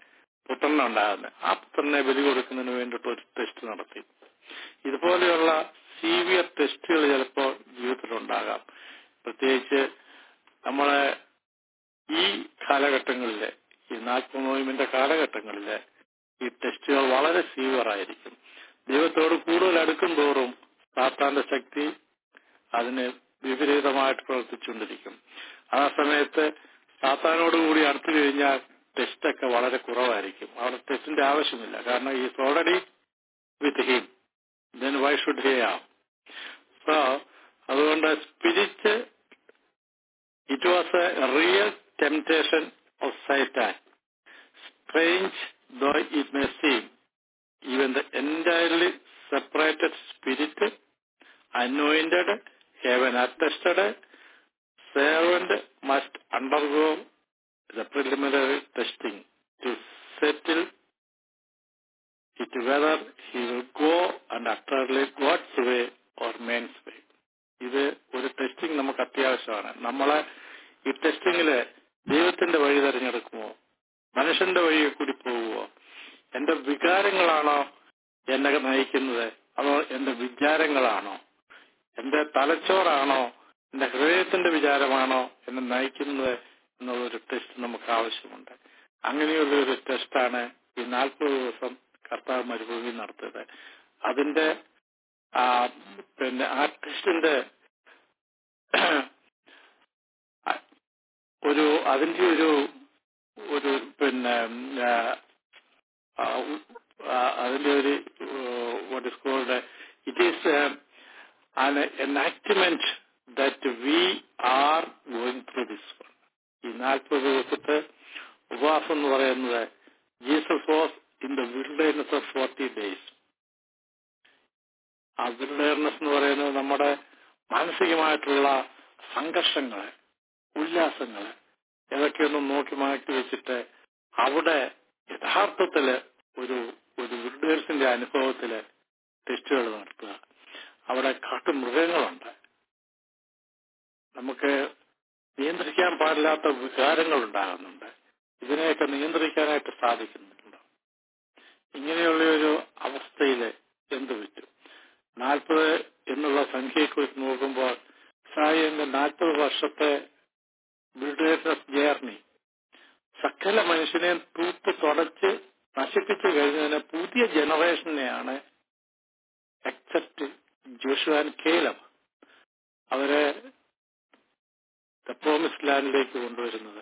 പുത്രനുണ്ടാകുന്നത് ആ പുത്രനെ ബലി കൊടുക്കുന്നതിന് വേണ്ടിയിട്ട് ഒരു ടെസ്റ്റ് നടത്തി ഇതുപോലെയുള്ള സീവിയർ ടെസ്റ്റുകൾ ചിലപ്പോൾ ജീവിതത്തിലുണ്ടാകാം പ്രത്യേകിച്ച് നമ്മളെ ഈ കാലഘട്ടങ്ങളിലെ ഈ നാൽപ്പത് നോയിമിന്റെ കാലഘട്ടങ്ങളിലെ ഈ ടെസ്റ്റുകൾ വളരെ സീവിയർ ആയിരിക്കും ദൈവത്തോട് കൂടുതൽ അടുക്കും തോറും സാത്താന്റെ ശക്തി അതിന് വിപരീതമായിട്ട് പ്രവർത്തിച്ചുകൊണ്ടിരിക്കും ആ സമയത്ത് സാത്താനോട് കൂടി അടുത്തു കഴിഞ്ഞാൽ ടെസ്റ്റൊക്കെ വളരെ കുറവായിരിക്കും അവിടെ ടെസ്റ്റിന്റെ ആവശ്യമില്ല കാരണം ഈ already with him then why should he am so അതുകൊണ്ട് spirit it was a real temptation of Satan strange though it may seem even the entirely separated spirit anointed, heaven attested, servant must undergo the preliminary testing to settle it whether he will go and utterly God's way or man's way. ഇത് ഒരു testing നമുക്ക് അത്യാവശ്യമാണ് നമ്മളെ ഈ ടെസ്റ്റിംഗില് ദൈവത്തിന്റെ വഴി തിരഞ്ഞെടുക്കുമോ മനുഷ്യന്റെ വഴിയെ കൂടി പോവുമോ എന്റെ വികാരങ്ങളാണോ എന്നെ നയിക്കുന്നത് അതോ എന്റെ വിചാരങ്ങളാണോ എന്റെ തലച്ചോറാണോ എന്റെ ഹൃദയത്തിന്റെ വിചാരമാണോ എന്നെ നയിക്കുന്നത് എന്നുള്ളൊരു ടെസ്റ്റ് നമുക്ക് ആവശ്യമുണ്ട് അങ്ങനെയുള്ള ഒരു ടെസ്റ്റാണ് ഈ നാൽപ്പത് ദിവസം കർത്താവ് മരുഭൂമി നടത്തിയത് അതിന്റെ ആ പിന്നെ ആ ടെസ്റ്റിന്റെ ഒരു അതിന്റെ ഒരു ഒരു പിന്നെ ആ, ആ, അതിന്റെ ഒരു what is called it is an enactment that we are going through this one. ഈ നാൽപ്പത് ദിവസത്തെ ഉപവാസം എന്ന് പറയുന്നത് Jesus was in the wilderness of forty days ആ വിൽഡേർനെസ് എന്ന് പറയുന്നത് നമ്മുടെ മാനസികമായിട്ടുള്ള സംഘർഷങ്ങളെ ഉല്ലാസങ്ങളെ ഇതൊക്കെയൊന്നും നോക്കി മാറ്റി വെച്ചിട്ട് അവിടെ യഥാർത്ഥത്തില് ഒരു ഒരു വിൽഡേഴ്സിന്റെ അനുഭവത്തില് ടെസ്റ്റുകൾ നടത്തുക അവിടെ കാട്ടുമൃഗങ്ങളുണ്ട് നമുക്ക് നിയന്ത്രിക്കാൻ പാടില്ലാത്ത വികാരങ്ങൾ ഉണ്ടാകുന്നുണ്ട് ഇതിനെയൊക്കെ നിയന്ത്രിക്കാനായിട്ട് സാധിക്കുന്നുണ്ട് ഇങ്ങനെയുള്ള ഒരു അവസ്ഥയിൽ എന്ത് പറ്റും നാൽപ്പത് എന്നുള്ള സംഖ്യയെക്കുറിച്ച് നോക്കുമ്പോൾ സായിന്റെ നാൽപ്പത് വർഷത്തെ ബിൽഡേഴ്സ് ജേർണി സകല മനുഷ്യനെ തൂത്ത് തുടച്ച് നശിപ്പിച്ചു കഴിഞ്ഞതിന് പുതിയ ജനറേഷനെയാണ് എക്സെപ്റ്റ് ജോഷു ആൻഡ് കേലം അവരെ പ്രോമിസ് ലാൻഡിലേക്ക് കൊണ്ടുവരുന്നത്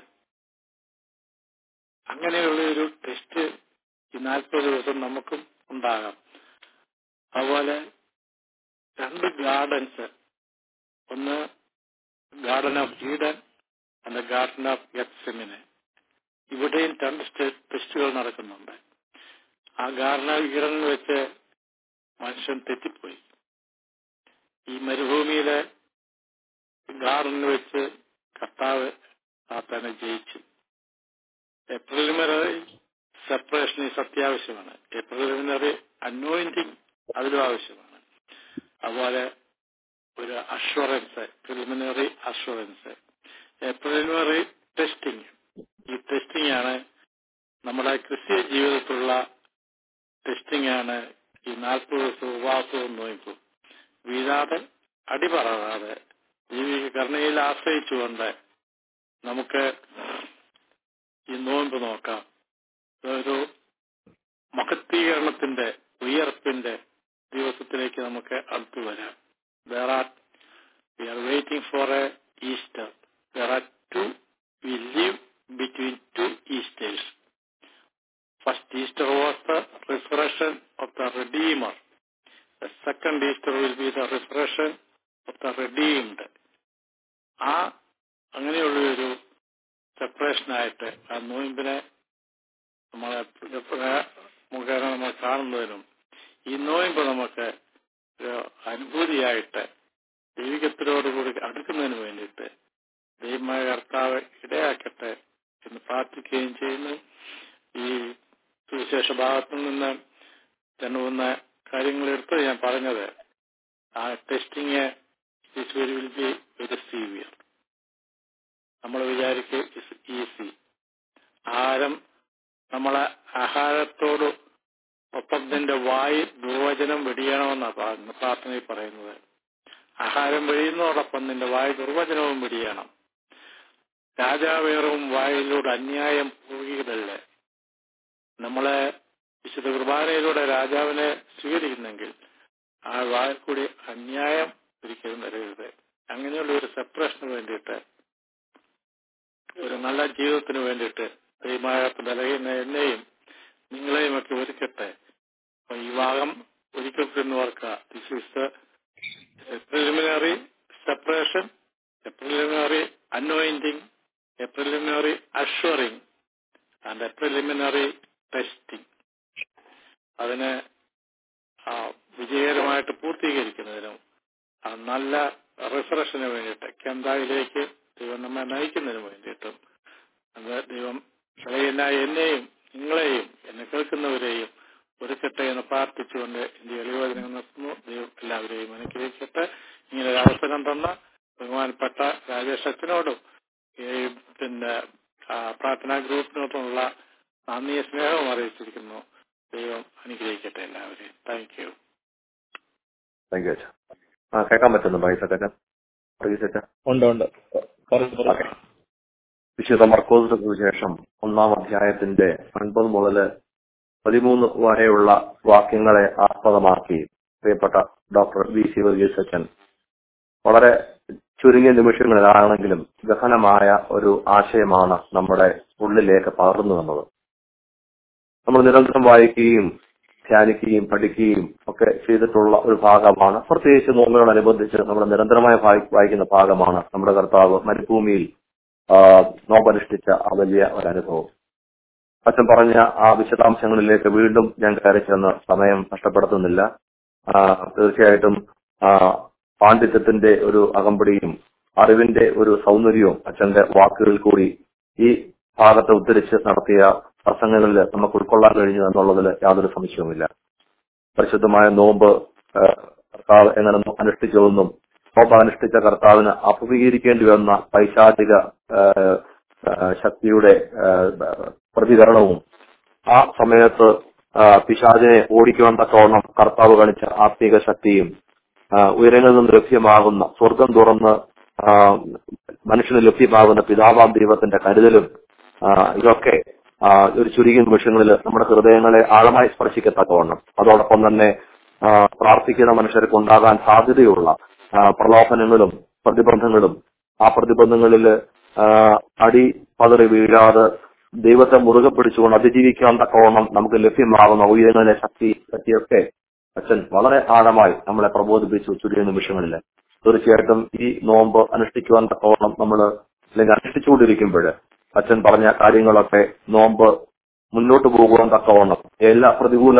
അങ്ങനെയുള്ള ഒരു ടെസ്റ്റ് ഈ നാൽപ്പത് ദിവസം നമുക്കും ഉണ്ടാകാം അതുപോലെ രണ്ട് ഗാർഡൻസ് ഒന്ന് garden of Eden and garden of Gethsemane ഇവിടെയും രണ്ട് ടെസ്റ്റുകൾ നടക്കുന്നുണ്ട് ആ ഗാർഡൻ ഓഫ് ഈഡനിൽ വെച്ച് മനുഷ്യൻ തെറ്റിപ്പോയി ഈ മരുഭൂമിയിലെ ഗാർഡനിൽ വെച്ച് കർത്താവ് സാത്താനെ ജയിച്ചു പ്രിലിമിനറി സെപ്പറേഷൻ ഈസ് അത്യാവശ്യമാണ് പ്രിലിമിനറി അനോയിന്റിങ് അതിലും ആവശ്യമാണ് അതുപോലെ ഒരു assurance preliminary assurance preliminary testing ഈ ടെസ്റ്റിംഗ് ആണ് നമ്മുടെ ക്രിസ്തീയ ജീവിതത്തിലുള്ള ടെസ്റ്റിംഗ് ആണ് ഈ നാൽപ്പത് ദിവസം ഉപവാസവും നോയിപ്പും വീഴാതെ അടിപറകാതെ ജീവിക കരുണയിൽ ആശ്രയിച്ചുകൊണ്ട് നമുക്ക് ഈ നോമ്പ് നോക്കാം ഒരു മഹത്വീകരണത്തിന്റെ ഉയർപ്പിന്റെ ദിവസത്തിലേക്ക് നമുക്ക് അടുത്തു വരാം there are we are waiting for a Easter there are two we live between two Easters first Easter was the resurrection of the Redeemer the second Easter will be the resurrection of the redeemed ആ അങ്ങനെയുള്ള ഒരു സെപ്പറേഷനായിട്ട് ആ നോയിമ്പിനെ നമ്മളെ മുഖേന നമ്മൾ കാണുന്നതിനും ഈ നോയിമ്പ് നമുക്ക് ഒരു അനുഭൂതിയായിട്ട് ദൈവികത്തിനോടുകൂടി അടുക്കുന്നതിന് വേണ്ടിയിട്ട് ദൈവമായ കർത്താവ് ഇടയാക്കട്ടെ എന്ന് പ്രാർത്ഥിക്കുകയും ചെയ്യുന്നു ഈ സുവിശേഷ ഭാഗത്തു നിന്ന് രണ്ടുമൂന്ന് കാര്യങ്ങൾ എടുത്ത് ഞാൻ പറഞ്ഞത് ആ testing is very will be very severe നമ്മൾ വിചാരിക്കും ഇസ് ഈസി ആഹാരം നമ്മളെ ആഹാരത്തോട് ഒപ്പം നിന്റെ വായി ദുർവചനം വെടിയണമെന്നാണ് പ്രാർത്ഥന- പ്രാർത്ഥനയിൽ പറയുന്നത് ആഹാരം വെടിയുന്നതോടൊപ്പം നിന്റെ വായി ദുർവചനവും വെടിയണം രാജാവേറും വായിലൂടെ അന്യായം പൂകിയതല്ലേ നമ്മളെ വിശുദ്ധ കുർബാനയിലൂടെ രാജാവിനെ സ്വീകരിക്കുന്നെങ്കിൽ ആ വായിൽ കൂടി അന്യായം ഒരിക്കലും വരരുത് അങ്ങനെയുള്ള ഒരു സെപ്പറേഷന് വേണ്ടിയിട്ട് ഒരു നല്ല ജീവിതത്തിന് വേണ്ടിയിട്ട് ദൈവമായ ബലഹീന എന്നെയും നിങ്ങളെയും ഒക്കെ ഒരുക്കട്ടെ അപ്പൊ ഈ ഭാഗം ഒരിക്കൽ തന്നെ ഓർക്കുക this is a preliminary separation a preliminary anointing a preliminary assuring and a preliminary testing അതിനെ ആ, വിജയകരമായിട്ട് പൂർത്തീകരിക്കുന്നതിനും ആ നല്ല റിസറക്ഷന് വേണ്ടിയിട്ട് കെന്തായിലേക്ക് ദൈവം നമ്മെ നയിക്കുന്നതിന് വേണ്ടിയിട്ടും അത് ദൈവം ഇളയനായ എന്നെയും നിങ്ങളെയും എന്നെ കേൾക്കുന്നവരെയും ഒരുക്കട്ടെ എന്ന് പ്രാർത്ഥിച്ചുകൊണ്ട് എന്റെ എളിവചനങ്ങൾ നിർത്തുന്നു ദൈവം എല്ലാവരെയും അനുഗ്രഹിക്കട്ടെ ഇങ്ങനെ ഒരു അവസരം തന്ന ബഹുമാനപ്പെട്ട രാജേഷ് അച്ഛനോടും ഈ പിന്നെ ആ, പ്രാർത്ഥനാ ഗ്രൂപ്പിനോടുമുള്ള നന്ദി സ്നേഹവും അറിയിച്ചിരിക്കുന്നു ദൈവം അനുഗ്രഹിക്കട്ടെ എല്ലാവരെയും താങ്ക് യു
താങ്ക് യു അച്ഛാ ആ കേൾക്കാൻ പറ്റുന്നുണ്ടോ ഐസക്കച്ച പ്രതീക്ഷ
ഉണ്ട് ഉണ്ട് പറഞ്ഞു
ഓക്കെ
പറഞ്ഞു
വിശുദ്ധ മർക്കോസിന് സുവിശേഷം ഒന്നാം അധ്യായത്തിന്റെ ഒൻപത് മുതൽ പതിമൂന്ന് വരെയുള്ള വാക്യങ്ങളെ ആസ്പദമാക്കി പ്രിയപ്പെട്ട ഡോക്ടർ വി സി വർഗീസ് അച്ഛൻ വളരെ ചുരുങ്ങിയ നിമിഷങ്ങളിലാണെങ്കിലും ഗഹനമായ ഒരു ആശയമാണ് നമ്മുടെ ഉള്ളിലേക്ക് പകർന്നു വന്നത് നമ്മൾ നിരന്തരം വായിക്കുകയും ധ്യാനിക്കുകയും പഠിക്കുകയും ഒക്കെ ചെയ്തിട്ടുള്ള ഒരു ഭാഗമാണ് പ്രത്യേകിച്ച് നോമ്പിനോടനുബന്ധിച്ച് നമ്മൾ നിരന്തരമായി വായി- വായിക്കുന്ന ഭാഗമാണ് നമ്മുടെ കർത്താവ് മരുഭൂമിയിൽ ആ, നോമ്പനുഷ്ഠിച്ച ആ വലിയ ഒരു അനുഭവം അച്ഛൻ പറഞ്ഞ ആ വിശദാംശങ്ങളിലേക്ക് വീണ്ടും ഞാൻ കയറി ചെന്ന് സമയം നഷ്ടപ്പെടുത്തുന്നില്ല ആ, തീർച്ചയായിട്ടും ആ, പാണ്ഡിത്യത്തിന്റെ ഒരു അകമ്പടിയും അറിവിന്റെ ഒരു സൗന്ദര്യവും അച്ഛന്റെ വാക്കുകളിൽ കൂടി ഈ ഭാഗത്തെ ഉദ്ധരിച്ച് നടത്തിയ പ്രസംഗങ്ങളിൽ നമുക്ക് ഉൾക്കൊള്ളാൻ കഴിഞ്ഞു എന്നുള്ളതിൽ യാതൊരു സംശയവുമില്ല പരിശുദ്ധമായ നോമ്പ് ആ, കർത്താവ് എങ്ങനെ അനുഷ്ഠിച്ചുവെന്നും നോമ്പ് അനുഷ്ഠിച്ച കർത്താവിന് അഭിമുഖീകരിക്കേണ്ടി വന്ന പൈശാചിക ആ, ആ, ശക്തിയുടെ ആ, പ്രതികരണവും ആ സമയത്ത് ആ, പിശാചിനെ ഓടിക്കുവാൻ തക്കവണ്ണം കർത്താവ് കാണിച്ച ആത്മീക ശക്തിയും ആ, ഉയരങ്ങളിൽ നിന്ന് ലഭ്യമാകുന്ന സ്വർഗം തുറന്ന് ആ, മനുഷ്യന് ലഭ്യമാകുന്ന പിതാവാം ദൈവത്തിന്റെ കരുതലും ആ, ഇതൊക്കെ ആ, ഒരു ചുരുങ്ങിയ നിമിഷങ്ങളിൽ നമ്മുടെ ഹൃദയങ്ങളെ ആഴമായി സ്പർശിക്കത്തക്കവണ്ണം അതോടൊപ്പം തന്നെ ആ, പ്രാർത്ഥിക്കുന്ന മനുഷ്യർക്ക് ഉണ്ടാകാൻ സാധ്യതയുള്ള ആ, പ്രലോഭനങ്ങളും പ്രതിബന്ധങ്ങളും ആ പ്രതിബന്ധങ്ങളിൽ ആ, അടി പതറി വീഴാതെ ദൈവത്തെ മുറുകെ പിടിച്ചുകൊണ്ട് അതിജീവിക്കാൻ തക്കവണ്ണം നമുക്ക് ലഭ്യമാകുന്ന ഉയരങ്ങളിലെ ശക്തി പറ്റിയൊക്കെ അച്ഛൻ വളരെ ആഴമായി നമ്മളെ പ്രബോധിപ്പിച്ചു ചുരുങ്ങിയ നിമിഷങ്ങളിൽ തീർച്ചയായിട്ടും ഈ നോമ്പ് അനുഷ്ഠിക്കുവാൻ തക്കവണ്ണം നമ്മൾ അല്ലെങ്കിൽ അനുഷ്ഠിച്ചുകൊണ്ടിരിക്കുമ്പോൾ അച്ഛൻ പറഞ്ഞ കാര്യങ്ങളൊക്കെ നോമ്പ് മുന്നോട്ട് പോകുവാൻ തക്കവണ്ണം എല്ലാ പ്രതികൂല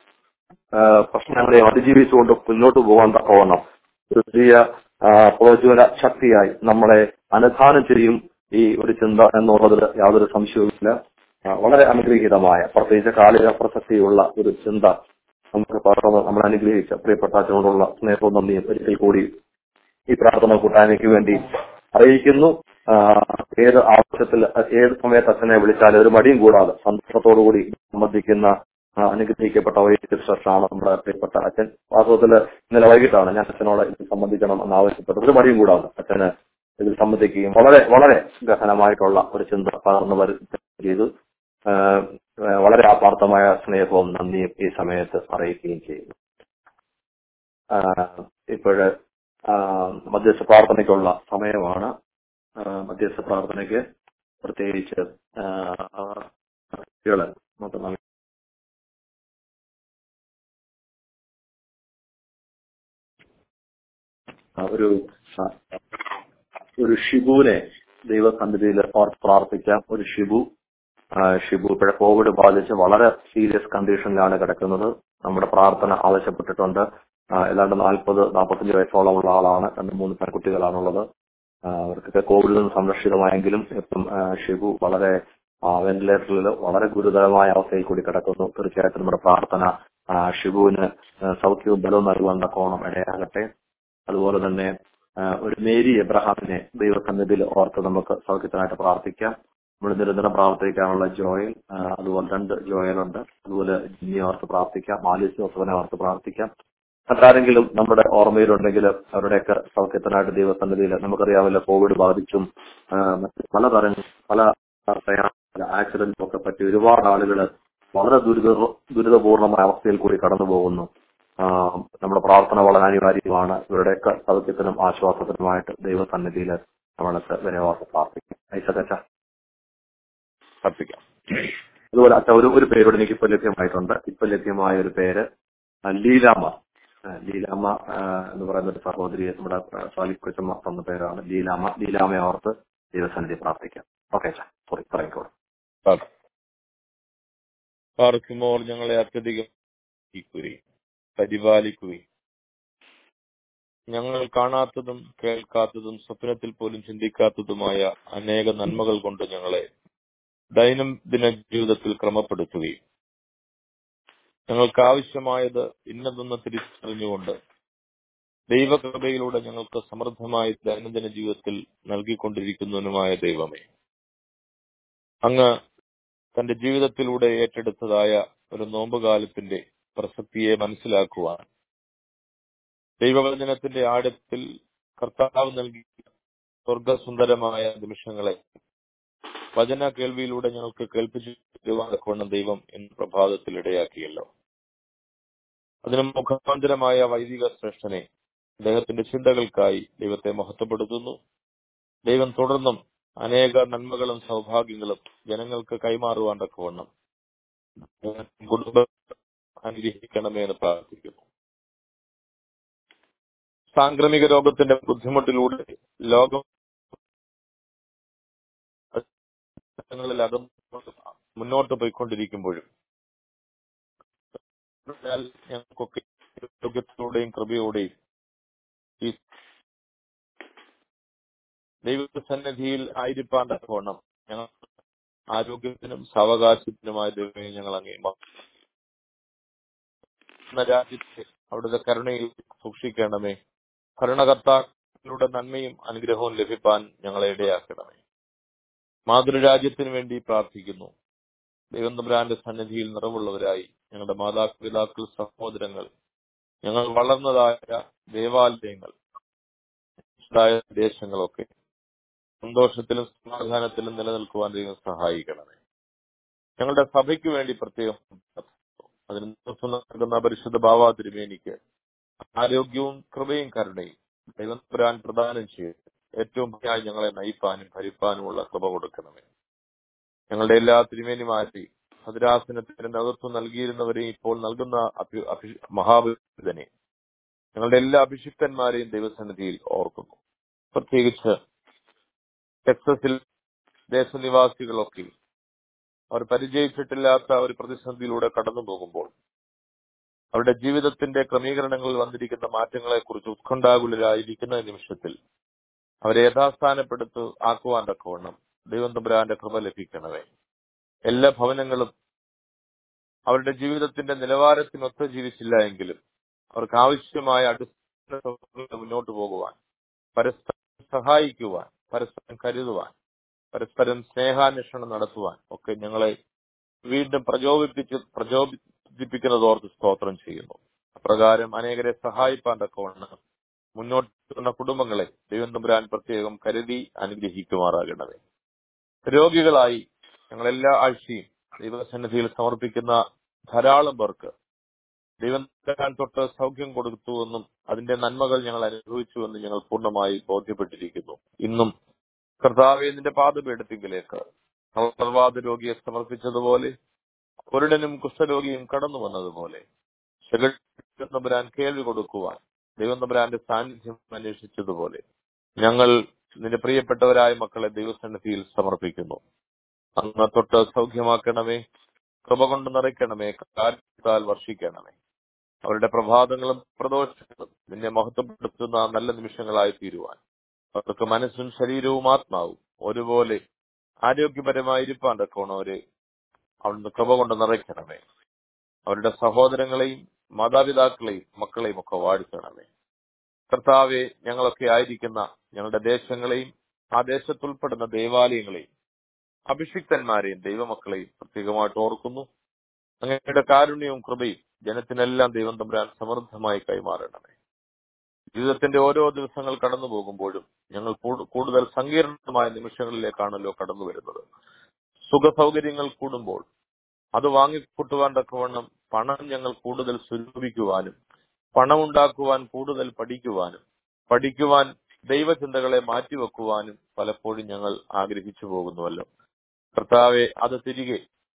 ആ, പ്രശ്നങ്ങളെയും അതിജീവിച്ചുകൊണ്ട് മുന്നോട്ട് പോകാൻ തക്കവണ്ണം ഒരു ചെറിയ ആ, പ്രോജ്വല ശക്തിയായി നമ്മളെ അനുധാനം ചെയ്യും ഈ ഒരു ചിന്ത എന്നുള്ളതിൽ യാതൊരു സംശയവുമില്ല ആ, വളരെ അനുഗ്രഹീതമായ പ്രത്യേകിച്ച് കാലിക പ്രസക്തിയുള്ള ഒരു ചിന്ത നമുക്ക് പകർന്ന് നമ്മളെ അനുഗ്രഹിച്ച പ്രിയപ്പെട്ട അച്ഛനോടുള്ള സ്നേഹവും നന്ദിയും ഒരിക്കൽ കൂടി ഈ പ്രാർത്ഥന കൂട്ടായ്മയ്ക്ക് വേണ്ടി അറിയിക്കുന്നു ആ, ഏത് ആവശ്യത്തിൽ ഏത് സമയത്ത് അച്ഛനെ വിളിച്ചാലും ഒരു മടിയും കൂടാതെ സന്തോഷത്തോടുകൂടി സംബന്ധിക്കുന്ന ആ, അനുഗ്രഹിക്കപ്പെട്ട ഒരു തീർച്ചയാണ് നമ്മുടെ പ്രിയപ്പെട്ട അച്ഛൻ വാസ്തവത്തിൽ ഇന്നലെ വൈകിട്ടാണ് ഞാൻ അച്ഛനോട് ഇത് സംബന്ധിക്കണം എന്ന് ആവശ്യപ്പെട്ടത് ഒരു മടിയും കൂടാതെ അച്ഛന് ഇതിൽ സംബന്ധിക്കുകയും വളരെ വളരെ ഗഹനമായിട്ടുള്ള ഒരു ചിന്ത പകർന്നു വരുത്തുകയും ചെയ്തു ആ, ആ, വളരെ ആത്മാർത്ഥമായ സ്നേഹവും നന്ദിയും ഈ സമയത്ത് അറിയിക്കുകയും ചെയ്യുന്നു ആ, ഇപ്പോഴ് ആ, മധ്യസ്ഥ പ്രാർത്ഥനയ്ക്കുള്ള സമയമാണ് ആ, മധ്യസ്ഥ പ്രാർത്ഥനയ്ക്ക് പ്രത്യേകിച്ച് ആ, ആ, കുട്ടികള് നമുക്ക് നന്ദി. ആ, ഒരു ആ, ഒരു ഷിബുവിനെ ദൈവസന്നിധിയിൽ ഓർത്ത് പ്രാർത്ഥിക്കാം ഒരു ഷിബു ആ, ഷിബു ഇപ്പോഴെ കോവിഡ് ബാധിച്ച് വളരെ സീരിയസ് കണ്ടീഷനിലാണ് കിടക്കുന്നത് നമ്മുടെ പ്രാർത്ഥന ആവശ്യപ്പെട്ടിട്ടുണ്ട് ആ, ഏതാണ്ട് നാൽപ്പത് നാൽപ്പത്തഞ്ച് വയസ്സോളമുള്ള ആളാണ് രണ്ട് മൂന്ന് പെൺകുട്ടികളാണുള്ളത് ആ, അവർക്കൊക്കെ കോവിഡിൽ നിന്ന് സംരക്ഷിതമായെങ്കിലും ഇപ്പം ആ, ഷിബു വളരെ വെന്റിലേറ്ററിൽ വളരെ ഗുരുതരമായ അവസ്ഥയിൽ കൂടി കിടക്കുന്നു തീർച്ചയായിട്ടും നമ്മുടെ പ്രാർത്ഥന ആ, ഷിബുവിന് ആ, സൗഖ്യവും ബലവും നൽകുവാൻ തക്കോണം ഇടയാകട്ടെ അതുപോലെ തന്നെ ആ, ഒരു മേരി എബ്രഹാമിനെ ദൈവസന്നിധിയിൽ ഓർത്ത് നമുക്ക് സൗഖ്യത്തിനായിട്ട് പ്രാർത്ഥിക്കാം നമ്മൾ നിരന്തരം പ്രാർത്ഥിക്കാനുള്ള ജോയൽ ആ, അതുപോലെ രണ്ട് ജോയലുണ്ട് അതുപോലെ ജിന്നി ഓർത്ത് പ്രാർത്ഥിക്കാം മാലിസ് ജോസഫിനെ ഓർത്ത് പ്രാർത്ഥിക്കാം മറ്റാരെങ്കിലും നമ്മുടെ ഓർമ്മയിലുണ്ടെങ്കിൽ അവരുടെയൊക്കെ സൗഖ്യത്തിനായിട്ട് ദൈവസന്നിധിയിൽ നമുക്കറിയാമല്ലോ കോവിഡ് ബാധിച്ചും ആ, മറ്റ് പലതരം പല ആക്സിഡന്റും ഒക്കെ പറ്റി ഒരുപാട് ആളുകൾ വളരെ ദുരിത ദുരിതപൂർണമായ അവസ്ഥയിൽ കൂടി കടന്നു പോകുന്നു ആ, നമ്മുടെ പ്രാർത്ഥന വളരെ അനിവാര്യമാണ് ഇവരുടെയൊക്കെ സൗഖ്യത്തിനും ആശ്വാസത്തിനുമായിട്ട് ദൈവസന്നിധിയിൽ നമ്മളൊക്കെ വിനയോർത്ത് പ്രാർത്ഥിക്കും ഐസകച്ച
പ്രാർത്ഥിക്കാം
അതുപോലെ അച്ഛ ഒരു ഒരു പേരോട് എനിക്ക് ഇപ്പൊ ലഭ്യമായിട്ടുണ്ട് ഇപ്പൊ ലഭ്യമായ ഒരു പേര് ആ, ലീലാമ്മ ആ, ലീലാമ്മ ആ, എന്ന് പറയുന്ന ഒരു സഹോദരി നമ്മുടെ സാലിക്കുച്ചമ്മ തന്ന പേരാണ് ലീലാമ്മ ലീലാമ്മയെ ഓർത്ത് ദൈവസന്നിധി പ്രാർത്ഥിക്കാം ഓക്കെ അച്ഛാ സോറി പറയിക്കോളൂ
പ്രാർത്ഥന പാർക്കുമോർ ഞങ്ങളെ അത്യധികം സ്നേഹിക്കുകയും പരിപാലിക്കുകയും ഞങ്ങൾ കാണാത്തതും കേൾക്കാത്തതും സ്വപ്നത്തിൽ പോലും ചിന്തിക്കാത്തതുമായ അനേക നന്മകൾ കൊണ്ട് ഞങ്ങളെ ദൈനംദിന ജീവിതത്തിൽ ക്രമപ്പെടുത്തുകയും ഞങ്ങൾക്ക് ആവശ്യമായത് ഇന്നതെന്ന് തിരിച്ചറിഞ്ഞുകൊണ്ട് ദൈവകൃപയിലൂടെ ഞങ്ങൾക്ക് സമൃദ്ധമായി ദൈനംദിന ജീവിതത്തിൽ നൽകിക്കൊണ്ടിരിക്കുന്നതിനുമായ ദൈവമേ അങ്ങ് തന്റെ ജീവിതത്തിലൂടെ ഏറ്റെടുത്തതായ ഒരു നോമ്പുകാലത്തിന്റെ പ്രസക്തിയെ മനസ്സിലാക്കുവാൻ ദൈവവചനത്തിന്റെ ആഴത്തിൽ കർത്താവ് നൽകിയ സ്വർഗസുന്ദരമായ നിമിഷങ്ങളെ വചന കേൾവിയിലൂടെ ഞങ്ങൾക്ക് കേൾപ്പിച്ചു തരുവാൻ ദൈവം ഇന്ന് പ്രഭാതത്തിൽ ഇടയാക്കിയല്ലോ അതിന് മുഖാന്തരമായ വൈദിക ശ്രേഷ്ഠനെ അദ്ദേഹത്തിന്റെ ചിന്തകൾക്കായി ദൈവത്തെ മഹത്വപ്പെടുത്തുന്നു ദൈവം തുടർന്നും അനേക നന്മകളും സൗഭാഗ്യങ്ങളും ജനങ്ങൾക്ക് കൈമാറുവാൻ തക്കവണ്ണം കുടുംബം അനുഗ്രഹിക്കണമേ എന്ന് പ്രാർത്ഥിക്കുന്നു സാംക്രമിക രോഗത്തിന്റെ ബുദ്ധിമുട്ടിലൂടെ ലോകം ങ്ങളിൽ അകം മുന്നോട്ട് പോയിക്കൊണ്ടിരിക്കുമ്പോഴും അതിനാൽ ഞങ്ങൾക്കൊക്കെ രോഗ്യത്തോടെയും കൃപയോടെയും ഈ ദൈവസന്നിധിയിൽ ആയിരിക്കാൻ തക്കവണ്ണം ഞങ്ങൾ ആരോഗ്യത്തിനും സാവകാശത്തിനുമായ ദൈവമേ ഞങ്ങൾ അങ്ങേ രാജ്യത്തെ അവിടുത്തെ കരുണയിൽ സൂക്ഷിക്കണമേ ഭരണകർത്താക്കളുടെ നന്മയും അനുഗ്രഹവും ലഭിപ്പാൻ ഞങ്ങളെ ഇടയാക്കണമേ മാതൃരാജ്യത്തിന് വേണ്ടി പ്രാർത്ഥിക്കുന്നു ദൈവം തമ്പുരാന്റെ സന്നിധിയിൽ നിറവുള്ളവരായി ഞങ്ങളുടെ മാതാപിതാക്കൾ സഹോദരങ്ങൾ ഞങ്ങൾ വളർന്നതായ ദേവാലയങ്ങൾ ഉണ്ടായ ദേശങ്ങളൊക്കെ സന്തോഷത്തിലും സമാധാനത്തിലും നിലനിൽക്കുവാൻ ദൈവം സഹായിക്കണമേ ഞങ്ങളുടെ സഭയ്ക്ക് വേണ്ടി പ്രത്യേകം അതിന് നേതൃത്വം നൽകുന്ന പരിശുദ്ധ ഭാവ തിരുമേനിക്ക് ആരോഗ്യവും കൃപയും കരുണയും ദൈവം പുരാൻ പ്രദാനം ചെയ്ത് ഏറ്റവും ഭംഗിയായി ഞങ്ങളെ നയിപ്പാനും ഭരിപ്പാനുമുള്ള കൃപ കൊടുക്കണമേ ഞങ്ങളുടെ എല്ലാ തിരുമേനിമാരെയും ഭദ്രാസനത്തിന് നേതൃത്വം നൽകിയിരുന്നവരെയും ഇപ്പോൾ നൽകുന്ന അഭി- അഭി- മഹാപുരുതനെ ഞങ്ങളുടെ എല്ലാ അഭിഷിക്തന്മാരെയും ദൈവസന്നിധിയിൽ ഓർക്കുന്നു പ്രത്യേകിച്ച് ടെക്സസിൽ ദേശനിവാസികളൊക്കെ അവർ പരിചയിച്ചിട്ടില്ലാത്ത ഒരു പ്രതിസന്ധിയിലൂടെ കടന്നു പോകുമ്പോൾ അവരുടെ ജീവിതത്തിന്റെ ക്രമീകരണങ്ങളിൽ വന്നിരിക്കുന്ന മാറ്റങ്ങളെ കുറിച്ച് ഉത്കണ്ഠാകുലരായിരിക്കുന്ന നിമിഷത്തിൽ അവരെ യഥാസ്ഥാനപ്പെടുത്തു ആക്കുവാൻ തക്കവണ്ണം ദൈവം തമ്പുരാന്റെ കൃപ ലഭിക്കണമേ എല്ലാ ഭവനങ്ങളും അവരുടെ ജീവിതത്തിന്റെ നിലവാരത്തിനൊത്ത് ജീവിച്ചില്ല എങ്കിലും അവർക്ക് ആവശ്യമായ അടിസ്ഥാന സൗകര്യങ്ങൾ മുന്നോട്ട് പോകുവാൻ പരസ്പരം സഹായിക്കുവാൻ പരസ്പരം കരുതുവാൻ പരസ്പരം സ്നേഹാന്വേഷണം നടത്തുവാൻ ഒക്കെ ഞങ്ങളെ വീണ്ടും പ്രചോദിപ്പിച്ച് പ്രചോദിപ്പിക്കുന്നതോർത്ത് സ്തോത്രം ചെയ്യുന്നു അപ്രകാരം അനേകരെ സഹായിപ്പാൻ തക്കവണ്ണം മുന്നോട്ട് വന്ന കുടുംബങ്ങളെ ദൈവം തമ്പുരാൻ പ്രത്യേകം കരുതി അനുഗ്രഹിക്കുമാറാകണമേ രോഗികളായി ഞങ്ങളെല്ലാ ആഴ്ചയും ദൈവസന്നിധിയിൽ സമർപ്പിക്കുന്ന ധാരാളം പേർക്ക് ദൈവം തമ്പുരാൻ തൊട്ട് സൗഖ്യം കൊടുത്തുവെന്നും അതിന്റെ നന്മകൾ ഞങ്ങൾ അനുഭവിച്ചുവെന്നും ഞങ്ങൾ പൂർണ്ണമായി ബോധ്യപ്പെട്ടിരിക്കുന്നു ഇന്നും കർത്താവെ നിന്റെ പാദപീഠത്തിങ്കിലേക്ക് സർവാദ രോഗിയെ സമർപ്പിച്ചതുപോലെ കുരുടനും കുഷ്ഠരോഗിയും കടന്നു വന്നതുപോലെ തമ്പുരാൻ കേൾവി കൊടുക്കുവാൻ ദൈവം തമ്പുരാന്റെ സാന്നിധ്യം അന്വേഷിച്ചതുപോലെ ഞങ്ങൾ നിന്റെ പ്രിയപ്പെട്ടവരായ മക്കളെ ദൈവസന്നിധിയിൽ സമർപ്പിക്കുന്നു അങ്ങ് തൊട്ട് സൗഖ്യമാക്കണമേ കൃപ കൊണ്ട് നിറയ്ക്കണമേ കാറ്റാൽ വർഷിക്കണമേ അവരുടെ പ്രഭാതങ്ങളും പ്രദോഷങ്ങളും നിന്നെ മഹത്വപ്പെടുത്തുന്ന നല്ല നിമിഷങ്ങളായി തീരുവാൻ അവർക്ക് മനസ്സും ശരീരവും ആത്മാവും ഒരുപോലെ ആരോഗ്യപരമായിരിക്കാൻ തക്കോണം അവരെ അവിടുന്ന് കൃപ കൊണ്ട് നിറയ്ക്കണമേ അവരുടെ സഹോദരങ്ങളെയും മാതാപിതാക്കളെയും മക്കളെയും ഒക്കെ വാഴ്ത്തണമേ കർത്താവെ ഞങ്ങളൊക്കെ ആയിരിക്കുന്ന ഞങ്ങളുടെ ദേശങ്ങളെയും ആ ദേശത്തുൾപ്പെടുന്ന ദേവാലയങ്ങളെയും അഭിഷിക്തന്മാരെയും ദൈവമക്കളെയും പ്രത്യേകമായിട്ട് ഓർക്കുന്നു അങ്ങയുടെ കാരുണ്യവും കൃപയും ജനത്തിനെല്ലാം ദൈവം തമ്പുരാൻ സമൃദ്ധമായി കൈമാറണമേ ജീവിതത്തിന്റെ ഓരോ ദിവസങ്ങൾ കടന്നു പോകുമ്പോഴും ഞങ്ങൾ കൂടു- കൂടുതൽ സങ്കീർണമായ നിമിഷങ്ങളിലേക്കാണല്ലോ കടന്നു വരുന്നത് സുഖ സൗകര്യങ്ങൾ കൂടുമ്പോൾ അത് വാങ്ങിക്കൂട്ടുവാൻ തക്കവണ്ണം പണം ഞങ്ങൾ കൂടുതൽ സ്വരൂപിക്കുവാനും പണമുണ്ടാക്കുവാൻ കൂടുതൽ പഠിക്കുവാനും പഠിക്കുവാൻ ദൈവചിന്തകളെ മാറ്റിവെക്കുവാനും പലപ്പോഴും ഞങ്ങൾ ആഗ്രഹിച്ചു പോകുന്നുവല്ലോ കർത്താവെ അത് തിരികെ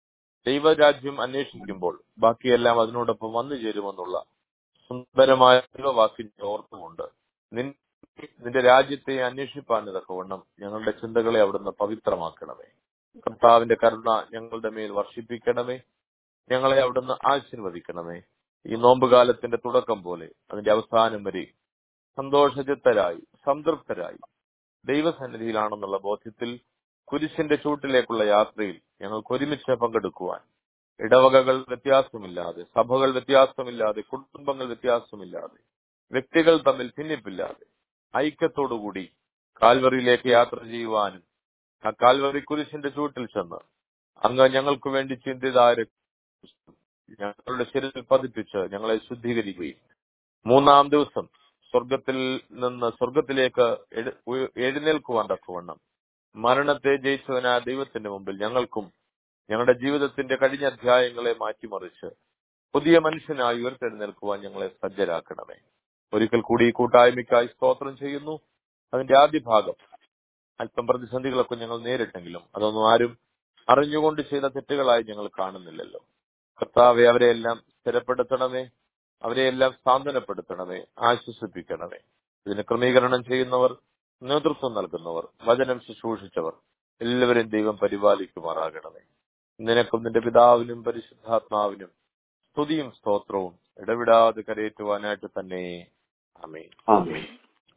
ദൈവരാജ്യം അന്വേഷിക്കുമ്പോൾ ബാക്കിയെല്ലാം അതിനോടൊപ്പം വന്നു ചേരുമെന്നുള്ള സുന്ദരമായ ദൈവവാക്യം ഓർത്തുകൊണ്ട് നിൻ നിന്റെ രാജ്യത്തെ അന്വേഷിപ്പാൻ തക്കവണ്ണം ഞങ്ങളുടെ ചിന്തകളെ അവിടുന്ന് പവിത്രമാക്കണമേ കർത്താവിന്റെ കരുണ ഞങ്ങളുടെ മേൽ വർഷിപ്പിക്കണമേ ഞങ്ങളെ അവിടുന്ന് ആശീർവദിക്കണമേ ഈ നോമ്പുകാലത്തിന്റെ തുടക്കം പോലെ അതിന്റെ അവസാനം വരെ സന്തോഷചിത്തരായി സംതൃപ്തരായി ദൈവസന്നിധിയിലാണെന്നുള്ള ബോധ്യത്തിൽ കുരിശിന്റെ ചൂട്ടിലേക്കുള്ള യാത്രയിൽ ഞങ്ങൾക്ക് ഒരുമിച്ച് പങ്കെടുക്കുവാൻ ഇടവകകൾ വ്യത്യാസമില്ലാതെ സഭകൾ വ്യത്യാസമില്ലാതെ കുടുംബങ്ങൾ വ്യത്യാസമില്ലാതെ വ്യക്തികൾ തമ്മിൽ ഭിന്നിപ്പില്ലാതെ ഐക്യത്തോടുകൂടി കാൽവറിയിലേക്ക് യാത്ര ചെയ്യുവാനും ആ കാൽവറി കുരിശിന്റെ ചൂട്ടിൽ ചെന്ന് അങ്ങ് ഞങ്ങൾക്ക് വേണ്ടി ചിന്തിതായ രക്തം ഞങ്ങളുടെ ശരീരത്തിൽ പതിപ്പിച്ച് ഞങ്ങളെ ശുദ്ധീകരിക്കുകയും മൂന്നാം ദിവസം സ്വർഗത്തിൽ നിന്ന് സ്വർഗത്തിലേക്ക് എഴു- ഉയ- എഴുന്നേൽക്കുവാൻ തക്കവണ്ണം മരണത്തെ ജയിച്ചവനായ ദൈവത്തിന്റെ മുമ്പിൽ ഞങ്ങൾക്കും ഞങ്ങളുടെ ജീവിതത്തിന്റെ കഴിഞ്ഞ അധ്യായങ്ങളെ മാറ്റിമറിച്ച് പുതിയ മനുഷ്യനായി ഉയർത്തെഴുന്നേൽക്കുവാൻ ഞങ്ങളെ സജ്ജരാക്കണമേ ഒരിക്കൽ കൂടി ഈ കൂട്ടായ്മയ്ക്കായി സ്തോത്രം ചെയ്യുന്നു അതിന്റെ ആദ്യ ഭാഗം അല്പം പ്രതിസന്ധികളൊക്കെ ഞങ്ങൾ നേരിട്ടെങ്കിലും അതൊന്നും ആരും അറിഞ്ഞുകൊണ്ട് ചെയ്ത തെറ്റുകളായി ഞങ്ങൾ കാണുന്നില്ലല്ലോ കർത്താവെ അവരെയെല്ലാം സ്ഥിരപ്പെടുത്തണമേ അവരെയെല്ലാം സാന്ത്വനപ്പെടുത്തണമേ ആശ്വസിപ്പിക്കണമേ ഇതിന് ക്രമീകരണം ചെയ്യുന്നവർ നേതൃത്വം നൽകുന്നവർ വചനം ശുശ്രൂഷിച്ചവർ എല്ലാവരെയും ദൈവം പരിപാലിക്കുമാറാകണമേ നിനക്കും നിന്റെ പിതാവിനും പരിശുദ്ധാത്മാവിനും സ്തുതിയും സ്തോത്രവും ഇടവിടാതെ കരയേറ്റുവാനായിട്ട് തന്നെ അമേ
ആമേൻ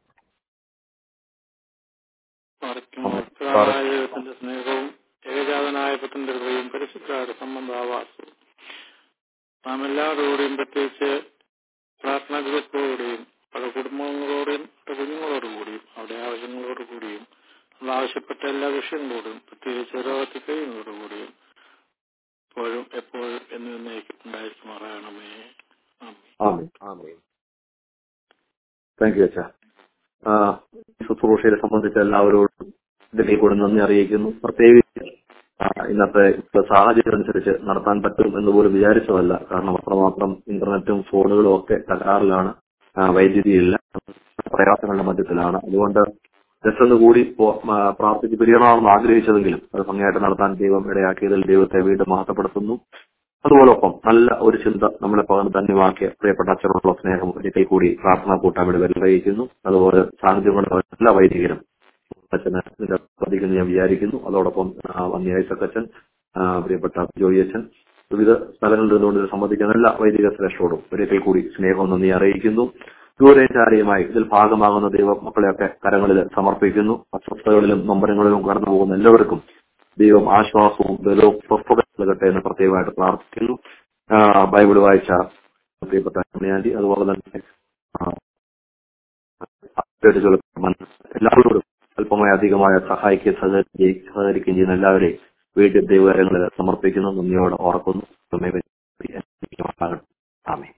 ദൈവത്തിന്റെ സ്നേഹവും ഏകജാതനായ പുത്രന്റെ കൃപയും പരിശുദ്ധയുടെ സംബന്ധാവാസവും നാം എല്ലാവരോടും പ്രത്യേകിച്ച് പ്രാർത്ഥനാ ഗ്രൂപ്പോടുകൂടിയും പല കുടുംബങ്ങളോടും പല കുഞ്ഞുങ്ങളോടുകൂടിയും അവിടെ ആവശ്യങ്ങളോടുകൂടിയും നമ്മൾ ആവശ്യപ്പെട്ട എല്ലാ വിഷയങ്ങളോടും പ്രത്യേകിച്ച് രോഗത്തിൽ കഴിയുന്നതോടുകൂടിയും എപ്പോഴും എപ്പോഴും എന്നേക്കും ഉണ്ടായിരിക്കുമാറാകണമേ ആമേൻ
ആമേൻ
ആമേ
താങ്ക് യു അച്ഛാ ആ, ഈ ശുശ്രൂഷയെ സംബന്ധിച്ച് എല്ലാവരോടും ഇതിനെ കൂടെ നന്ദി അറിയിക്കുന്നു പ്രത്യേകിച്ച് ആ, ഇന്നത്തെ ഇപ്പോഴത്തെ സാഹചര്യം അനുസരിച്ച് നടത്താൻ പറ്റും എന്ന് പോലും വിചാരിച്ചതല്ല കാരണം അത്രമാത്രം ഇന്റർനെറ്റും ഫോണുകളും ഒക്കെ തകരാറിലാണ് ആ, വൈദ്യുതിയില്ല പ്രയാസങ്ങളുടെ മധ്യത്തിലാണ് അതുകൊണ്ട് ജസ്റ്റ് ഒന്ന് കൂടി പോ- ആ, പ്രാർത്ഥിച്ച് പിരിയണമെന്ന് ആഗ്രഹിച്ചതെങ്കിലും അത് ഭംഗിയായിട്ട് നടത്താൻ ദൈവം ഇടയാക്കിയതിൽ ദൈവത്തെ വീണ്ടും മഹത്വപ്പെടുത്തുന്നു അതുപോലൊപ്പം നല്ല ഒരു ചിന്ത നമ്മളെ പകർന്ന് ധന്യമാക്കിയ പ്രിയപ്പെട്ട അച്ഛനോടുള്ള സ്നേഹം ഒരിക്കൽ കൂടി പ്രാർത്ഥനാ കൂട്ടായ്മയുടെ പേരിൽ അറിയിക്കുന്നു അതുപോലെ സാന്നിധ്യം കൊണ്ട് എല്ലാ വൈദികരും അച്ഛന് ഇതിന്റെ പ്രതിക്കുന്നു ഞാൻ വിചാരിക്കുന്നു അതോടൊപ്പം ആ, വന്യ ഐസക് അച്ഛൻ ആ, പ്രിയപ്പെട്ട ജോയി അച്ഛൻ വിവിധ സ്ഥലങ്ങളിൽ നിന്നുകൊണ്ട് ഇത് സംബന്ധിക്കുന്ന എല്ലാ വൈദിക ശ്രേഷ്ഠരോടും ഒരിക്കൽ കൂടി സ്നേഹം നന്ദി അറിയിക്കുന്നു ദൂരേചാരിയുമായി ഇതിൽ ഭാഗമാകുന്ന ദൈവ മക്കളെയൊക്കെ കരങ്ങളിൽ സമർപ്പിക്കുന്നു അസ്വസ്ഥതകളിലും നൊമ്പരങ്ങളിലും കടന്നു പോകുന്ന എല്ലാവർക്കും ദൈവം ആശ്വാസവും ബലവും സ്വസ്ഥത നൽകട്ടെ എന്ന് പ്രത്യേകമായിട്ട് പ്രാർത്ഥിക്കുന്നു ആ, ബൈബിൾ വായിച്ച പ്രിയപ്പെട്ട അമ്മയാന്റി അതുപോലെ തന്നെ ആ, അപ്ഡേറ്റ് ചൊല്ലുന്ന എല്ലാവരോടും അല്പമായി അധികമായ സഹായിക്കുകയും സഹകരിക്കുകയും സഹകരിക്കുകയും ചെയ്യുന്ന എല്ലാവരെയും വീട്ടിൽ ദൈവകാര്യങ്ങളിൽ സമർപ്പിക്കുന്നു നന്ദിയോടെ ഓർക്കുന്നു ആമേ